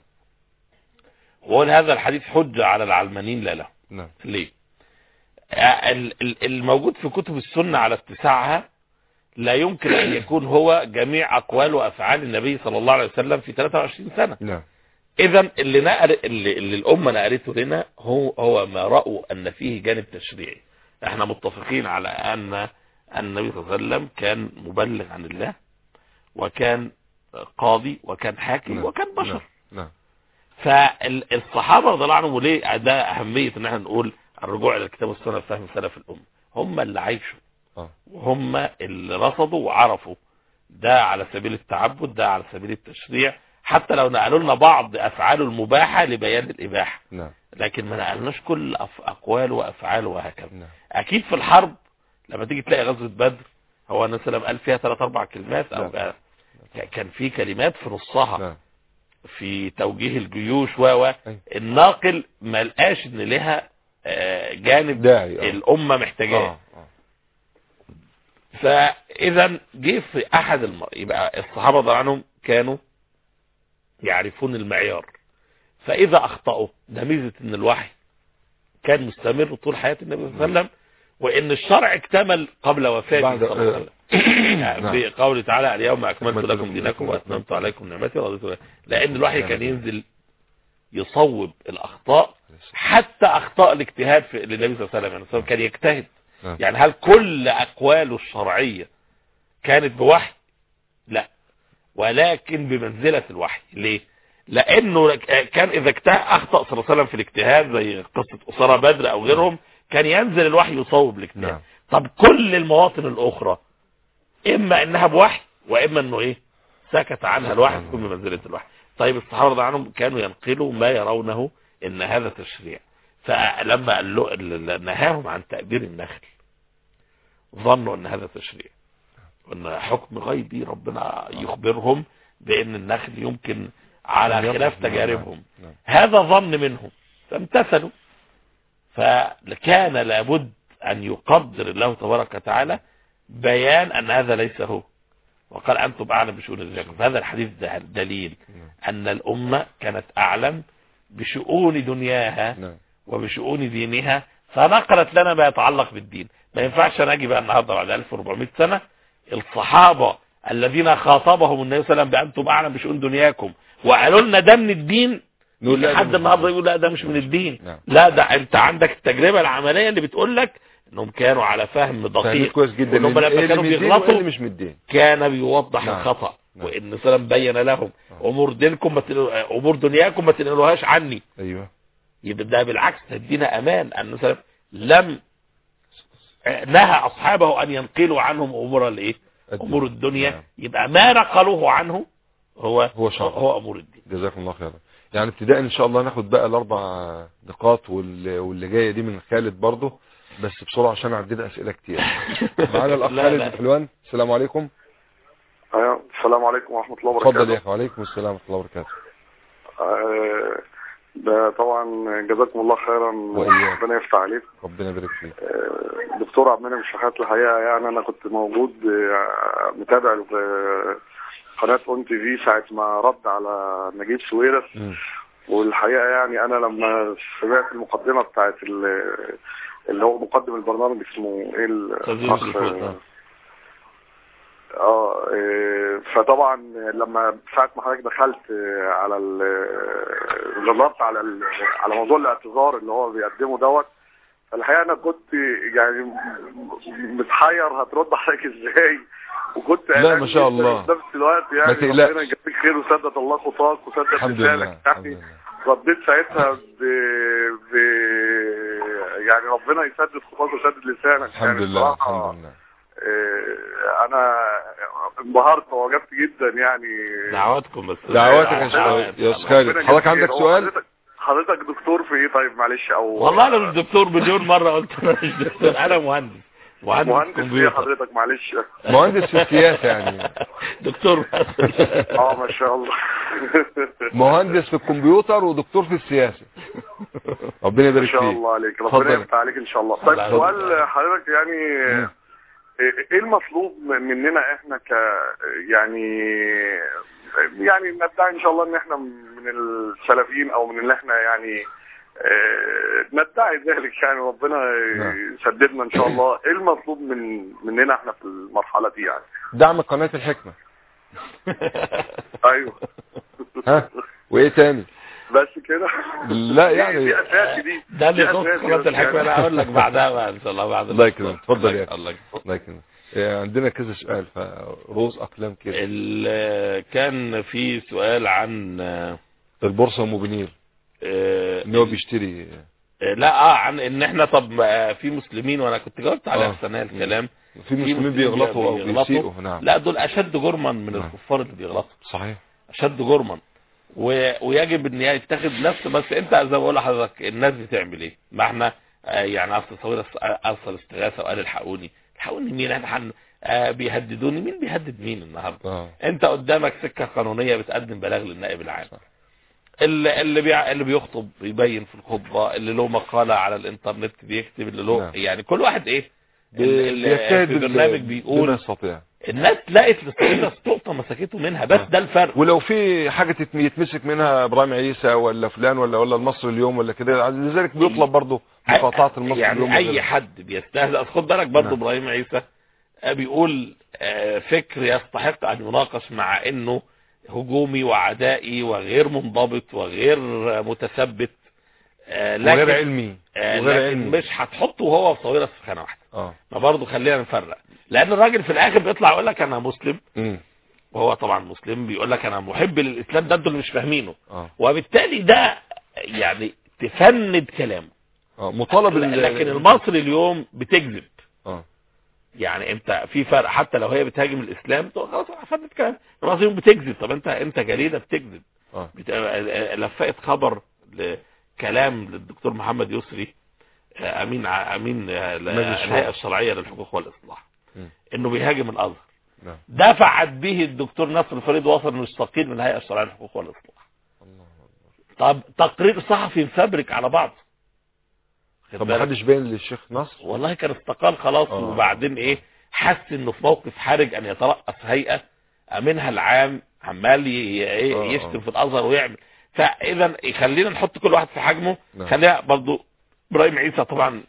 وقول هذا الحديث حجة على العلمانيين لا له نعم ليه آه، ال- ال- الموجود في كتب السنة على اتساعها لا يمكن ان يكون هو جميع اقوال وافعال النبي صلى الله عليه وسلم في 23 سنة نعم اذا اللي نقل اللي, اللي الامه نقلته لنا هو هو ما راوا ان فيه جانب تشريعي احنا متفقين على ان النبي صلى الله عليه وسلم كان مبلغ عن الله وكان قاضي وكان حاكم نعم. وكان بشر نعم نعم فالصحابه رضي الله عنهم وليه ده اهميه ان احنا نقول الرجوع الى الكتاب والسنه وفهم سلف الامه هم اللي عايشوا اه وهم اللي رصدوا وعرفوا ده على سبيل التعبد ده على سبيل التشريع حتى لو نقلوا لنا بعض افعاله المباحه لبيان الاباحه نعم لكن ما نقلناش كل أف- اقواله وافعاله وهكذا نعم اكيد في الحرب لما تيجي تلاقي غزوه بدر هو النبي صلى الله عليه وسلم قال فيها ثلاث اربع كلمات او نعم. ك- كان في كلمات في نصها نعم في توجيه الجيوش و و أيوة. الناقل ما لقاش ان لها آه، جانب داعي اه الامه محتاجاه اه آه. فاذا جه في احد الم... يبقى الصحابه رضي الله عنهم كانوا يعرفون المعيار فاذا اخطاوا ده ميزه ان الوحي كان مستمر طول حياه النبي صلى الله عليه وسلم وان الشرع اكتمل قبل وفاته بعد- صلى الله عليه وسلم يعني نعم. في قوله تعالى اليوم اكملت أكملت لكم لكم دينكم دينكم واتممت عليكم نعمتي ورضيت لكم لان الوحي كان نعم. ينزل يصوب الاخطاء حتى اخطاء الاجتهاد في للنبي صلى الله عليه وسلم يعني الرسول كان يجتهد نعم. يعني هل كل اقواله الشرعيه كانت بوحي لا ولكن بمنزله الوحي ليه لانه كان اذا اجتهد اخطا صلى الله عليه وسلم في الاجتهاد زي قصه اسره بدر او غيرهم كان ينزل الوحي يصوب الاجتهاد نعم طب كل المواطن الاخرى اما انها بوحي واما انه ايه سكت عنها الوحي تكون بمنزله الوحي طيب الصحابه رضي الله عنهم كانوا ينقلوا ما يرونه ان هذا تشريع فلما قال له نهاهم عن تأبير النخل ظنوا ان هذا تشريع وان حكم غيبي ربنا يخبرهم بان النخل يمكن على يرضى. خلاف نعم. تجاربهم نعم. هذا ظن منهم فامتثلوا فكان لابد ان يقدر الله تبارك وتعالى بيان ان هذا ليس هو وقال انتم اعلم بشؤون رجالكم فهذا الحديث ده دليل ان الامه كانت اعلم بشؤون دنياها نعم وبشؤون دينها فنقلت لنا ما يتعلق بالدين ما ينفعش انا اجي بقى النهارده بعد 1400 سنه الصحابه الذين خاطبهم النبي صلى الله عليه وسلم بانتم اعلم بشؤون دنياكم وقالوا لنا ده من الدين نقول لا ده حد مش النهارده من يقول لا ده مش من الدين نعم. لا ده انت عندك التجربه العمليه اللي بتقول لك انهم كانوا على فهم فاهمين دقيق كويس جدا وإنهم إيه لما اللي كانوا من الدين بيغلطوا وإيه اللي مش من الدين كان بيوضح نعم. الخطأ نعم. وان سلام بين لهم امور دينكم ما تنقلوا- امور دنياكم ما تنقلوهاش عني ايوه يبقى ده بالعكس تدينا امان ان سلام لم نهى اصحابه ان ينقلوا عنهم امور الايه الدنيا. امور الدنيا نعم. يبقى ما نقلوه عنه هو هو شرع. هو امور الدين جزاكم الله خيرا يعني ابتداء ان شاء الله ناخد بقى الاربع نقاط واللي, واللي جايه دي من خالد برضه بس بسرعه عشان عندنا اسئله كتير معانا الاخ لا، خالد لا. بن حلوان السلام عليكم أيوة. السلام عليكم ورحمة الله وبركاته اتفضل يا اخي وعليكم السلام ورحمه الله وبركاته آه، ده طبعا جزاكم الله خيرا وإياك. ربنا يفتح عليك ربنا يبارك فيك آه، دكتور عبد المنعم الشحات الحقيقة يعني أنا كنت موجود آه، متابع آه، قناة اون تي في ساعة ما رد على نجيب سويرس مم. والحقيقة يعني أنا لما سمعت المقدمة بتاعت ال- اللي هو مقدم البرنامج اسمه ايه أستاذ الأخ يوسف الفوزي. اه إيه، فطبعا لما ساعة ما حضرتك دخلت آه، على ال جربت على ال- على موضوع الاعتذار اللي هو بيقدمه دوت الحقيقة أنا كنت يعني متحير هترد عليك ازاي وكنت لا، قلقان ما شاء جداً الله. في نفس الوقت يعني ما تقلقش. ربنا يجزيك خير وسدد الله خطاك وسدد الحمد لله لسانك الحمد يعني لله رديت ساعتها ب... ب... يعني ربنا يسدد خطاك ويسدد لسانك الحمد يعني لله بصراحة الحمد لله آه، انا انبهرت وعجبت جدا يعني دعواتكم بس دعواتك يا دعوات. شيخ- يا أستاذ خالد ربنا حضرتك يجزيك عندك خير. هو سؤال حضرتك حضرتك دكتور في ايه طيب معلش او والله انا مش دكتور مليون مره قلت انا مش دكتور انا مهندس مهندس, مهندس ايه كمبيوتر حضرتك معلش مهندس في السياسه يعني دكتور اه ما شاء الله مهندس في الكمبيوتر ودكتور في السياسه ربنا ما يبارك شاء فيك الله عليك اتفضل. ربنا يفتح عليك ان شاء الله طيب الله سؤال يرضى. حضرتك يعني مم. ايه المطلوب مننا احنا ك يعني يعني ندعي ان شاء الله ان احنا من السلفيين او من اللي احنا يعني اه، ندعي ذلك يعني ربنا نعم. يسددنا ان شاء الله ايه المطلوب من مننا احنا في المرحله دي يعني دعم قناه الحكمه ايوه ها وايه تاني بس كده لا دي- يعني دي اساسي دي ده اللي دي يخص أساسي قناه بس الحكمه يعني. انا هقول لك بعدها بقى ان شاء الله بعد الله يكرمك. اتفضل يا أخي. الله يكرمك. الله يكرمك إيه، عندنا كذا سؤال فروز اقلام كده ال- كان في سؤال عن آه، البورصه وموبينيل آه، ان هو بيشتري آه، لا اه عن ان احنا طب آه، في مسلمين وانا كنت جاوبت على آه. السنه الكلام في مسلمين بيغلطوا او بيسيئوا نعم لا دول اشد جرما من نعم. الكفار اللي بيغلطوا صحيح اشد جرما و... ويجب ان يتخذ نفس بس انت زي ما بقول لحضرتك الناس بتعمل ايه ما احنا آه، يعني اصل صوير ارسل استغاثه وقال الحقوني الحقوني مين احنا حن... آه بيهددوني مين بيهدد مين النهارده اه انت قدامك سكه قانونيه بتقدم بلاغ للنائب العام صح. اللي اللي, بيع... اللي بيخطب يبين في الخطبه اللي له مقاله على الانترنت بيكتب اللي له نعم. يعني كل واحد ايه بي- اللي بيجتهد في بال- برنامج بما بيقول يستطيع الناس لقت للصغيرة تقطة مسكته منها بس آه. ده الفرق ولو في حاجه تت- يتمسك منها ابراهيم عيسى ولا فلان ولا ولا المصري اليوم ولا كده لذلك بيطلب برضه مقاطعه المصري اليوم يعني اي وغيره. حد بيستهزأ أصل خد بالك برضه نعم. ابراهيم عيسى آه، بيقول آه، فكر يستحق ان يناقش مع انه هجومي وعدائي وغير منضبط وغير آه، متثبت آه، وغير لكن علمي آه، وغير لكن علمي مش هتحطه هو وصويرة في خانه واحده اه ما برضه خلينا نفرق لان الراجل في الاخر بيطلع يقول لك انا مسلم امم وهو طبعا مسلم بيقول لك انا محب للاسلام ده انتوا اللي مش فاهمينه اه وبالتالي ده يعني تفند كلامه اه مطالب ال- لكن المصري اليوم بتكذب اه يعني انت في فرق حتى لو هي بتهاجم الاسلام تقول خلاص فندت كلام المصري اليوم بتكذب طب انت انت جريده بتكذب اه بت... لفقت خبر لكلام للدكتور محمد يسري آه، امين ع- امين آه، ل- مجلس الشورى. الهيئه الشرعيه للحقوق والاصلاح مم. انه بيهاجم الازهر نعم دفعت به الدكتور نصر فريد وصل مستقيل من الهيئه الشرعيه للحقوق والاصلاح الله طب تقرير صحفي مفبرك على بعض خد طب ما بالك؟ حدش باين للشيخ نصر والله كان استقال خلاص آه. وبعدين ايه حس انه في موقف حرج ان يترأس هيئة امينها العام عمال ي- آه، ايه آه. يشتم في الازهر ويعمل فاذا خلينا نحط كل واحد في حجمه نعم. خلينا برضو ابراهيم عيسى طبعا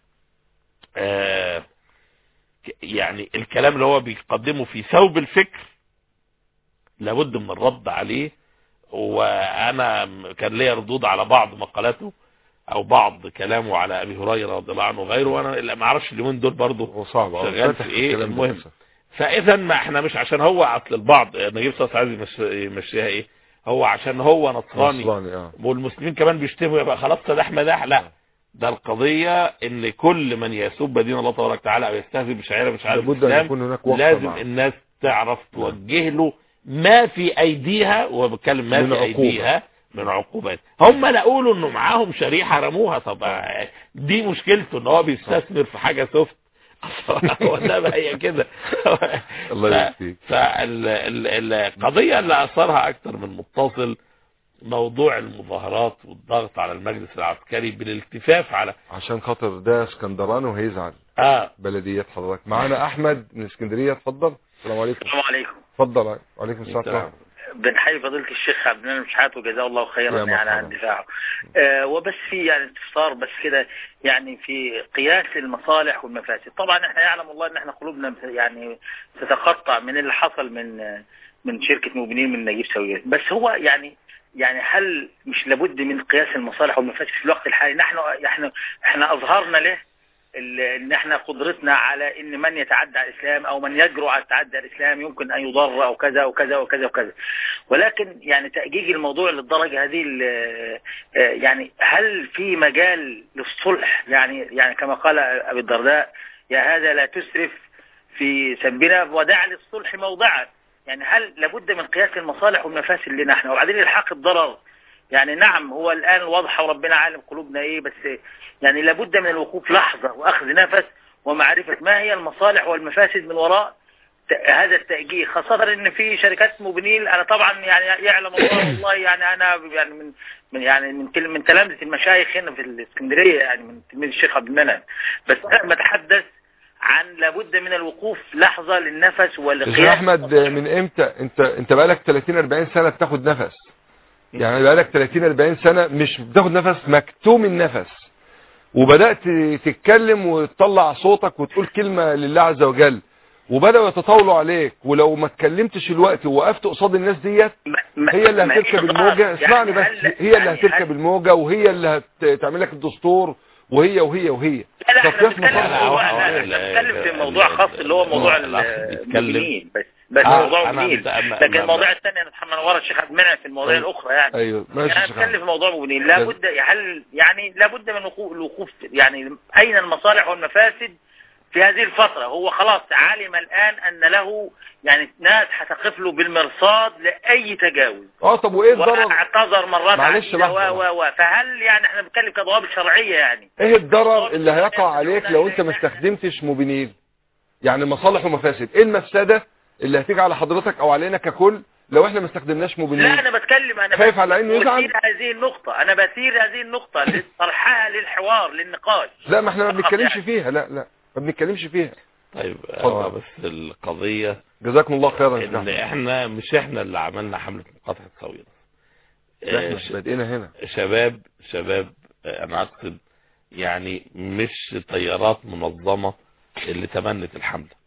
آه ك- يعني الكلام اللي هو بيقدمه في ثوب الفكر لابد من الرد عليه وانا م- كان ليا ردود على بعض مقالاته او بعض كلامه على ابي هريره رضي الله عنه وغيره وانا لا ما اعرفش اليومين دول برضه هو صعب اه شغال فاتح في ايه الكلام المهم. للأسف. فاذا ما احنا مش عشان هو اصل البعض نجيب صوت عايز يمش- يمشيها ايه هو عشان هو نصراني نصراني اه والمسلمين كمان بيشتموا يبقى خلاص ده مداح لا ده القضية ان كل من يسب دين الله تبارك وتعالى او يستهزئ بشعيرة مش عارف لابد ان الاسلام يكون هناك وقفه لازم معه. الناس تعرف توجه له ما في ايديها وبتكلم ما من في عقوبة. ايديها من عقوبات هم لا قولوا انه معاهم شريحة رموها طب دي مشكلته ان هو بيستثمر في حاجة سوفت ولا بقى هي كده الله يبارك فيك فالقضية اللي اثرها اكتر من متصل موضوع المظاهرات والضغط على المجلس العسكري بالالتفاف على عشان خاطر ده اسكندراني وهيزعل اه بلديات حضرتك معانا احمد من اسكندريه اتفضل السلام عليكم السلام عليكم اتفضل وعليكم السلام ورحمه الله بنحيي فضيلة الشيخ عبد المنعم شحات وجزاه الله يا خيرا يعني مرحبا. عن دفاعه آه وبس في يعني استفسار بس كده يعني في قياس المصالح والمفاسد طبعا احنا يعلم الله ان احنا قلوبنا يعني تتقطع من اللي حصل من آه، من شركة مبنين من نجيب ساويرس بس هو يعني يعني هل مش لابد من قياس المصالح والمفاسد في الوقت الحالي نحن احنا احنا اظهرنا له ال- ان احنا قدرتنا على ان من يتعدى على الاسلام او من يجرؤ على التعدي على الاسلام يمكن ان يضر او كذا وكذا وكذا وكذا ولكن يعني تأجيج الموضوع للدرجة هذه ال- آه، يعني هل في مجال للصلح يعني يعني كما قال ابي الدرداء يا هذا لا تسرف في سبنا ودع للصلح موضعا يعني هل لابد من قياس المصالح والمفاسد لنا احنا وبعدين الحاق الضرر يعني نعم هو الآن واضح وربنا عالم قلوبنا ايه بس يعني لابد من الوقوف لحظة واخذ نفس ومعرفة ما هي المصالح والمفاسد من وراء ت- هذا التأجيل خاصة ان في شركات مبنين انا طبعا يعني يعلم الله والله يعني انا يعني من من يعني من تل- من تلامذة المشايخ هنا في الاسكندرية يعني من تلميذ الشيخ عبد المنعم بس انا بتحدث عن لابد من الوقوف لحظة للنفس استاذ والقياس احمد من امتى انت انت بقالك 30 40 سنه بتاخد نفس يعني بقالك 30 40 سنه مش بتاخد نفس مكتوم النفس وبدات تتكلم وتطلع صوتك وتقول كلمه لله عز وجل وبداوا يتطاولوا عليك ولو ما اتكلمتش الوقت ووقفت قصاد الناس ديت ما- ما- هي اللي ما هتركب هي الموجة يعني اسمعني بس هل- هي اللي يعني هتركب هل- الموجة وهي اللي هتعمل لك الدستور وهي وهي وهي لا لا طب احنا قياس بنتكلم مصالح. في موضوع- لا، هو- لا، هو- احنا ال- بنتكلم في ال- موضوع ال- خاص اللي هو موضوع الأخ بيتكلم. المبنيين بس بس آه، موضوع أنا مبنيين بت- ما- لكن ما- المواضيع ما- الثانية نتحمل ورا الشيخ عبد المنعم في المواضيع أيوة. الأخرى يعني ايوه ماشي يعني يا انا شيخ بتكلم في أحمد. موضوع مبنيين لابد هل يعني لابد من وقوف الوقوف يعني اين المصالح والمفاسد في هذه الفترة هو خلاص علم الآن أن له يعني ناس هتقف له بالمرصاد لأي تجاوز اه طب وايه الضرر واعتذر مرات معلش عديدة لحظة. و و و فهل يعني احنا بنتكلم كضوابط شرعية يعني ايه الضرر اللي هيقع عليك لو انت ما استخدمتش مبينين يعني مصالح ومفاسد ايه المفسدة اللي هتيجي على حضرتك او علينا ككل لو احنا ما استخدمناش لا مبينين انا بتكلم انا خايف بس- على إنه يزعل؟ بثير هذه النقطة انا بثير هذه النقطة لطرحها للحوار للنقاش لا ما احنا ما فقط بنتكلمش يعني. فيها لا لا ما بنتكلمش فيها طيب اتفضل. هو بس القضية جزاكم الله خيرا يا شيخ ان أحمد. احنا مش احنا اللي عملنا حملة مقاطعة صويرة لا، آه، احنا بادئنا هنا شباب شباب آه، انا اقصد يعني مش تيارات منظمة اللي تمنت الحملة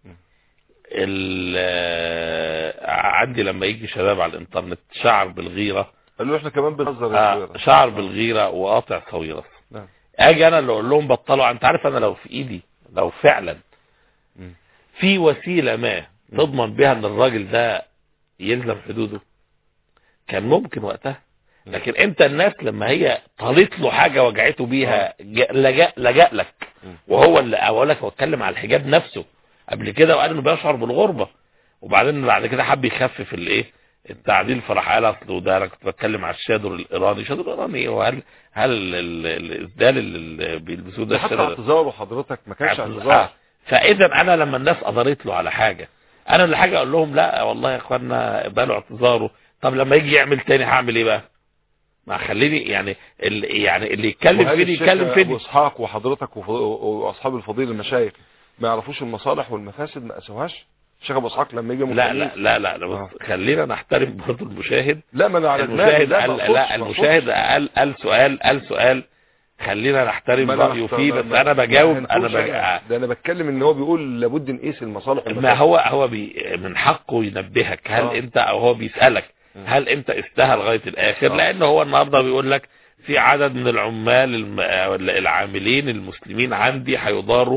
ال- آه، عندي لما يجي شباب على الانترنت شعر بالغيرة قالوا احنا كمان بنهزر يا آه، صغيرة. شعر بالغيرة وقاطع صويرة نعم. اجي انا اللي اقول لهم بطلوا انت عارف انا لو في ايدي لو فعلا مم. في وسيلة ما تضمن بها ان الراجل ده يلزم حدوده كان ممكن وقتها لكن انت الناس لما هي طالت له حاجة وجعته بيها جا- لجأ, لجأ لك مم. وهو اللي اقول لك واتكلم على الحجاب نفسه قبل كده وقال انه بيشعر بالغربة وبعدين بعد كده حب يخفف الايه التعديل فراح قال اصله ده انا كنت بتكلم على الشادر الايراني الشادر الايراني ايه وهل هل ال- ال- الاسدال اللي بيلبسوه ده ده حتى الشادر اعتذاره حضرتك ما كانش آه. اعتذار فاذا انا لما الناس قدرت له على حاجة انا اللي حاجة اقول لهم لا والله يا اخوانا بقى اعتذاره طب لما يجي يعمل تاني هعمل ايه بقى ما خليني يعني اللي يعني اللي يتكلم وهل فيني الشيخ يتكلم ابو فيني اسحاق وحضرتك وف- واصحاب الفضيل المشايخ ما يعرفوش المصالح والمفاسد ما قاسوهاش الشيخ ابو اسحاق لما يجي لا مكلف- لا لا لا, لا آه. بص خلينا نحترم برضه المشاهد لا ما انا على دماغي المشاهد لا قال ما أقصدش- لا ما المشاهد أقصدش. قال قال سؤال قال سؤال خلينا نحترم ما أنا رأيه محت- فيه ما- بس ما- انا ما بجاوب انا هنقولش بج... ده انا بتكلم ان هو بيقول لابد نقيس المصالح ما والمفاسد. هو هو بي من حقه ينبهك هل آه. انت او هو بيسألك مم. هل انت استهى لغاية الاخر آه. لان هو النهاردة بيقول لك في عدد من العمال الم- العاملين المسلمين عندي هيضاروا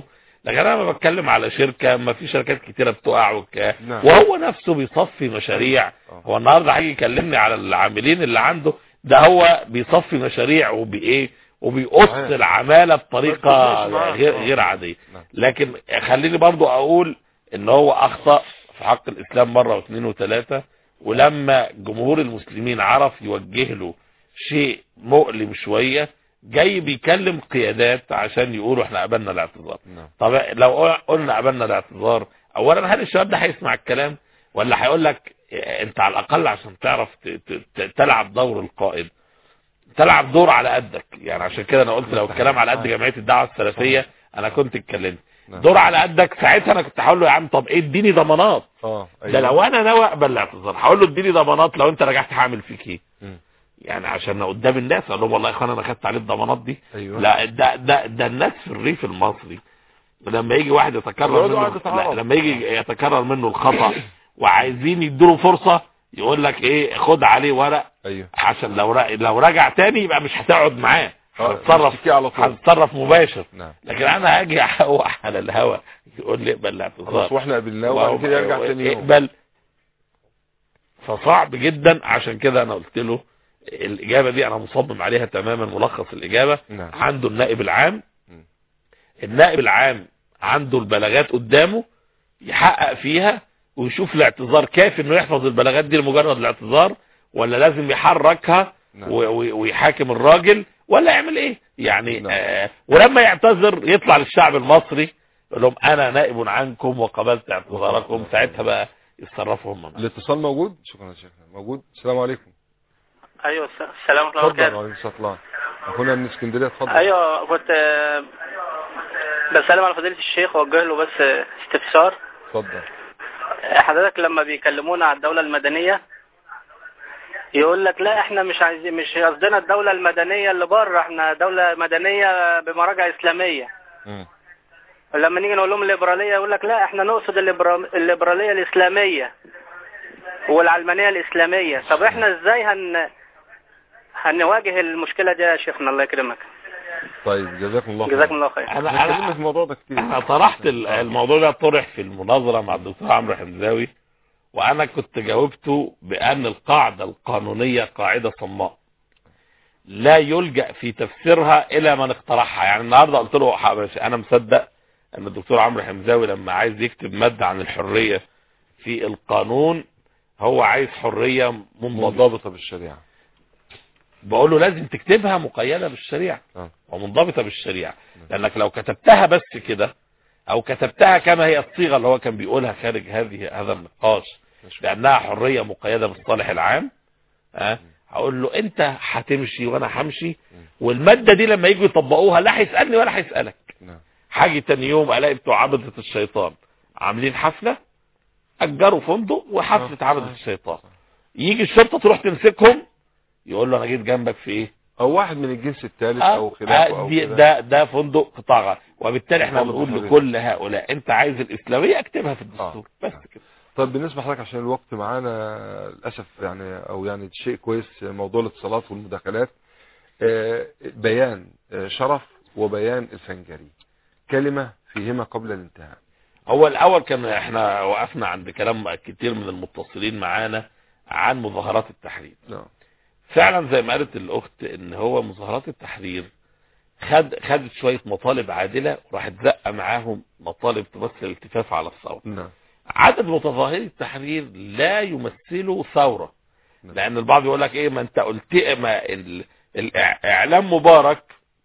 لكن انا ما بتكلم على شركه ما في شركات كتيره بتقع وك... نعم. وهو نفسه بيصفي مشاريع آه. هو النهارده هيجي يكلمني على العاملين اللي عنده ده هو بيصفي مشاريع وبايه وبيقص صحيح. العماله ما بطريقه بتفرقش معاه. غير آه. غير عاديه نعم. لكن خليني برضو اقول ان هو اخطا في حق الاسلام مره واثنين وثلاثه ولما جمهور المسلمين عرف يوجه له شيء مؤلم شويه جاي بيكلم قيادات عشان يقولوا احنا قبلنا الاعتذار نعم طب لو قلنا قبلنا الاعتذار اولا هل الشباب ده هيسمع الكلام ولا هيقول لك اه، انت على الاقل عشان تعرف ت- ت- ت- تلعب دور القائد تلعب دور على قدك يعني عشان كده انا قلت لو الكلام على قد جمعيه الدعوه السلفيه انا كنت اتكلمت نعم. دور على قدك ساعتها انا كنت هقول له يا عم طب ايه اديني ضمانات اه ده لو انا ناوي اقبل الاعتذار هقول له اديني ضمانات لو انت رجعت هعمل فيك ايه مم. يعني عشان قدام الناس اقول لهم والله يا اخوان انا خدت عليه الضمانات دي ايوه لا ده ده ده الناس في الريف المصري لما يجي واحد يتكرر يقعدوا منه قعدة عرب. لا لما يجي يتكرر منه الخطأ وعايزين يديله فرصة يقول لك ايه خد عليه ورق ايوه عشان لو ر- لو رجع تاني يبقى مش هتقعد معاه آه، هتتصرف تشتكيه على طول. هتتصرف مباشر نعم لكن انا هاجي احوح على الهوا يقول لي اقبل خلاص الاعتذار واحنا قابلناه وبعد كده يرجع تاني يوم اقبل فصعب جدا عشان كده انا قلت له الاجابه دي انا مصمم عليها تماما ملخص الاجابه نعم عنده النائب العام مم. النائب العام عنده البلاغات قدامه يحقق فيها ويشوف الاعتذار كافي انه يحفظ البلاغات دي لمجرد الاعتذار ولا لازم يحركها نعم. و- و- ويحاكم الراجل ولا يعمل ايه يعني نعم. آه ولما يعتذر يطلع للشعب المصري يقول لهم انا نائب عنكم وقبلت اعتذاركم ساعتها بقى يتصرفوا هم معاه. الاتصال موجود شكرا يا شيخنا موجود السلام عليكم ايوه السلام عليكم اتفضل ورحمه وعليكم السلام ورحمة الله اخونا من اسكندريه اتفضل ايوه كنت آه، بسلم على فضيله الشيخ واوجه له بس آه، استفسار اتفضل آه، حضرتك لما بيكلمونا على الدوله المدنيه يقول لك لا احنا مش عايزين مش قصدنا الدوله المدنيه اللي بره احنا دوله مدنيه بمراجع اسلاميه مم. لما نيجي نقول لهم الليبراليه يقول لك لا احنا نقصد الليبرا- الليبراليه الاسلاميه والعلمانيه الاسلاميه طب احنا ازاي هن هنواجه المشكله دي يا شيخنا الله يكرمك طيب جزاكم الله خير جزاكم الله خير انا احنا اتكلمنا انا في الموضوع ده كتير انا طرحت ال- الموضوع ده طرح في المناظره مع الدكتور عمرو حمزاوي وانا كنت جاوبته بان القاعده القانونيه قاعده صماء لا يلجا في تفسيرها الى من اقترحها يعني النهارده قلت له ح- انا مصدق ان الدكتور عمرو حمزاوي لما عايز يكتب ماده عن الحريه في القانون هو عايز حريه منضبطه منضبطه بالشريعه بقول له لازم تكتبها مقيدة بالشريعة آه. ومنضبطة بالشريعة لانك لو كتبتها بس كده او كتبتها كما هي الصيغة اللي هو كان بيقولها خارج هذه هذا النقاش لانها حرية مقيدة بالصالح العام ها هقول له انت هتمشي وانا همشي والمادة دي لما يجوا يطبقوها لا هيسألني ولا هيسألك نعم حاجة تاني يوم الاقي بتوع عبدة الشيطان عاملين حفلة اجروا فندق وحفلة آه، عبدة صحيح. الشيطان يجي الشرطة تروح تمسكهم يقول له انا جيت جنبك في ايه او واحد من الجنس الثالث آه، او خلافه آه، او دي- كده ده ده فندق قطاع غير وبالتالي احنا فندق بنقول حرية. لكل هؤلاء انت عايز الاسلاميه اكتبها في الدستور بس كده طيب بالنسبه لحضرتك عشان الوقت معانا للاسف يعني او يعني شيء كويس موضوع الاتصالات والمداخلات آه، بيان آه، شرف وبيان الفنجري كلمه فيهما قبل الانتهاء هو الاول كان احنا وقفنا عند كلام كتير من المتصلين معانا عن مظاهرات التحرير نعم فعلا زي ما قالت الاخت ان هو مظاهرات التحرير خد خدت شويه مطالب عادله وراحت زقه معاهم مطالب تمثل الالتفاف على الثوره نعم عدد متظاهري التحرير لا يمثلوا ثورة نعم. لان البعض يقول لك ايه ما انت قلت ما ال- الاعلام مبارك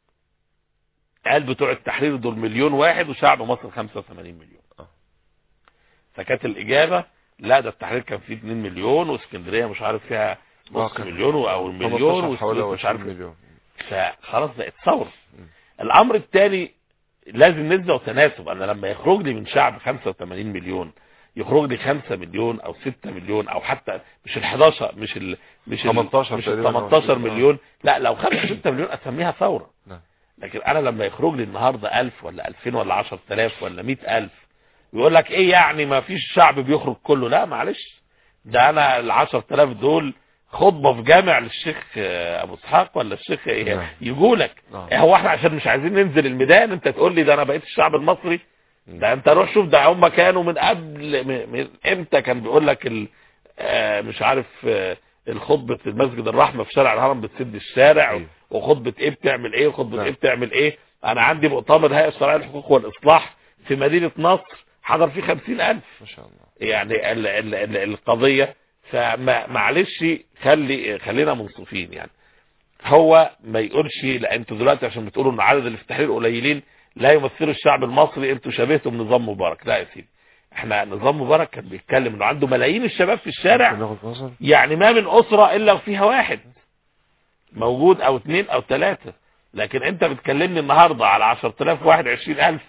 قال بتوع التحرير دول مليون واحد وشعب مصر 85 مليون آه. فكانت الاجابة لا ده التحرير كان فيه 2 مليون واسكندرية مش عارف فيها نص آه، كان مليون او المليون 15 حوالي والسويس مش عارف 20 مليون فخلاص بقت ثورة مم. الامر الثاني لازم نسبة وتناسب انا لما يخرج لي من شعب 85 مليون يخرج لي 5 مليون او 6 مليون او حتى مش ال 11 مش ال مش ال 18 مش ال تقريباً أو 18 20. مليون لا لو 5 6 مليون اسميها ثورة نعم. لكن انا لما يخرج لي النهارده 1000 ولا 2000 ولا 10000 ولا 100000 يقول لك ايه يعني ما فيش شعب بيخرج كله لا معلش ده انا ال 10000 دول خطبة في جامع للشيخ آه، ابو اسحاق ولا الشيخ نعم. يجوا لك نعم. هو احنا عشان مش عايزين ننزل الميدان انت تقول لي ده انا بقيت الشعب المصري ده انت روح شوف ده هم كانوا من قبل من من امتى كان بيقول لك ال- آه، مش عارف آه، الخطبة في مسجد الرحمة في شارع الهرم بتسد الشارع أيوة. وخطبة ايه بتعمل ايه وخطبة نعم. ايه بتعمل ايه انا عندي مؤتمر هيئة الشرعية للحقوق والاصلاح في مدينة نصر حضر فيه خمسين الف ما شاء الله يعني ال ال ال القضية فمعلش خلي خلينا منصفين يعني هو ما يقولش لا انتوا دلوقتي عشان بتقولوا ان عدد اللي في التحرير قليلين لا يمثلوا الشعب المصري انتوا شبهتم نظام مبارك لا يا سيدي احنا نظام مبارك كان بيتكلم انه عنده ملايين الشباب في الشارع ناخد فاصل يعني ما من اسرة الا وفيها واحد موجود او اثنين او ثلاثة لكن انت بتكلمني النهاردة على 10000 واحد 20000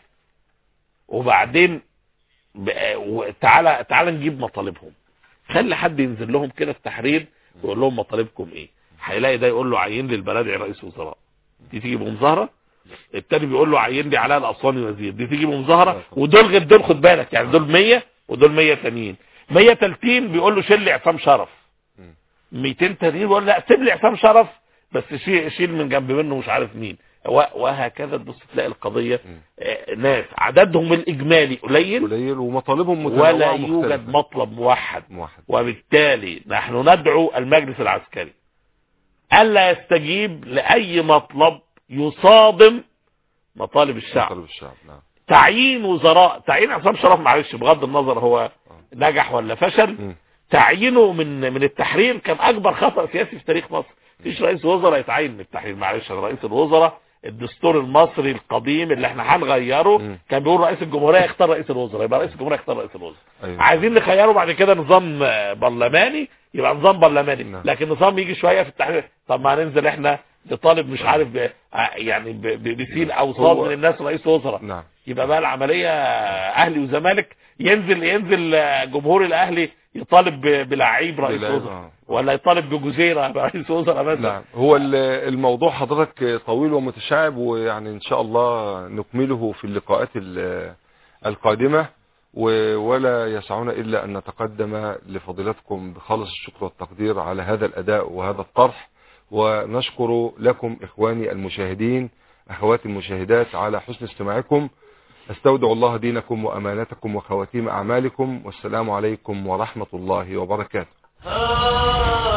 وبعدين ب- و- تعالى تعالى نجيب مطالبهم خلي حد ينزل لهم كده في تحرير ويقول لهم مطالبكم ايه هيلاقي ده يقول له عين لي البلدعي رئيس وزراء دي تيجي بمظاهره التاني بيقول له عين لي علاء الاسواني وزير دي تيجي بمظاهره ودول غير دول خد بالك يعني دول 100 ودول 100 تانيين 100 تالتين بيقول له شيل لي عصام شرف 200 تانيين بيقول لا سيب لي عصام شرف بس شيل شيل من جنب منه مش عارف مين و- وهكذا تبص تلاقي القضيه آه، ناس عددهم الاجمالي قليل قليل ومطالبهم متنوعة ولا ومختلفة. يوجد مطلب موحد موحد وبالتالي نحن ندعو المجلس العسكري ألا يستجيب لأي مطلب يصادم مطالب الشعب مطالب الشعب نعم تعيين وزراء تعيين عصام شرف معلش بغض النظر هو نجح ولا فشل مم. تعيينه من من التحرير كان اكبر خطأ سياسي في تاريخ مصر مفيش رئيس وزراء يتعين من التحرير معلش أنا رئيس الوزراء الدستور المصري القديم اللي احنا هنغيره مم. كان بيقول رئيس الجمهورية يختار رئيس الوزراء يبقى رئيس الجمهورية يختار رئيس الوزراء أيوة. عايزين نخيره بعد كده نظام آه، برلماني يبقى نظام برلماني نعم. لكن نظام يجي شوية في التحرير طب ما هننزل احنا نطالب مش عارف ب... آه، يعني ب... ب... بسين او صاد هو- من الناس رئيس وزراء نعم يبقى بقى العملية اهلي وزمالك ينزل ينزل آه، جمهور الاهلي يطالب ب- بلعيب رئيس بلعيب، وزراء آه. ولا يطالب بجزيرة رئيس وزراء مثلا نعم هو ال- الموضوع حضرتك طويل ومتشعب ويعني ان شاء الله نكمله في اللقاءات ال- القادمة و- ولا يسعنا الا ان نتقدم لفضيلتكم بخالص الشكر والتقدير على هذا الاداء وهذا الطرح ونشكر لكم اخواني المشاهدين اخواتي المشاهدات على حسن استماعكم استودع الله دينكم وامانتكم وخواتيم اعمالكم والسلام عليكم ورحمة الله وبركاته آه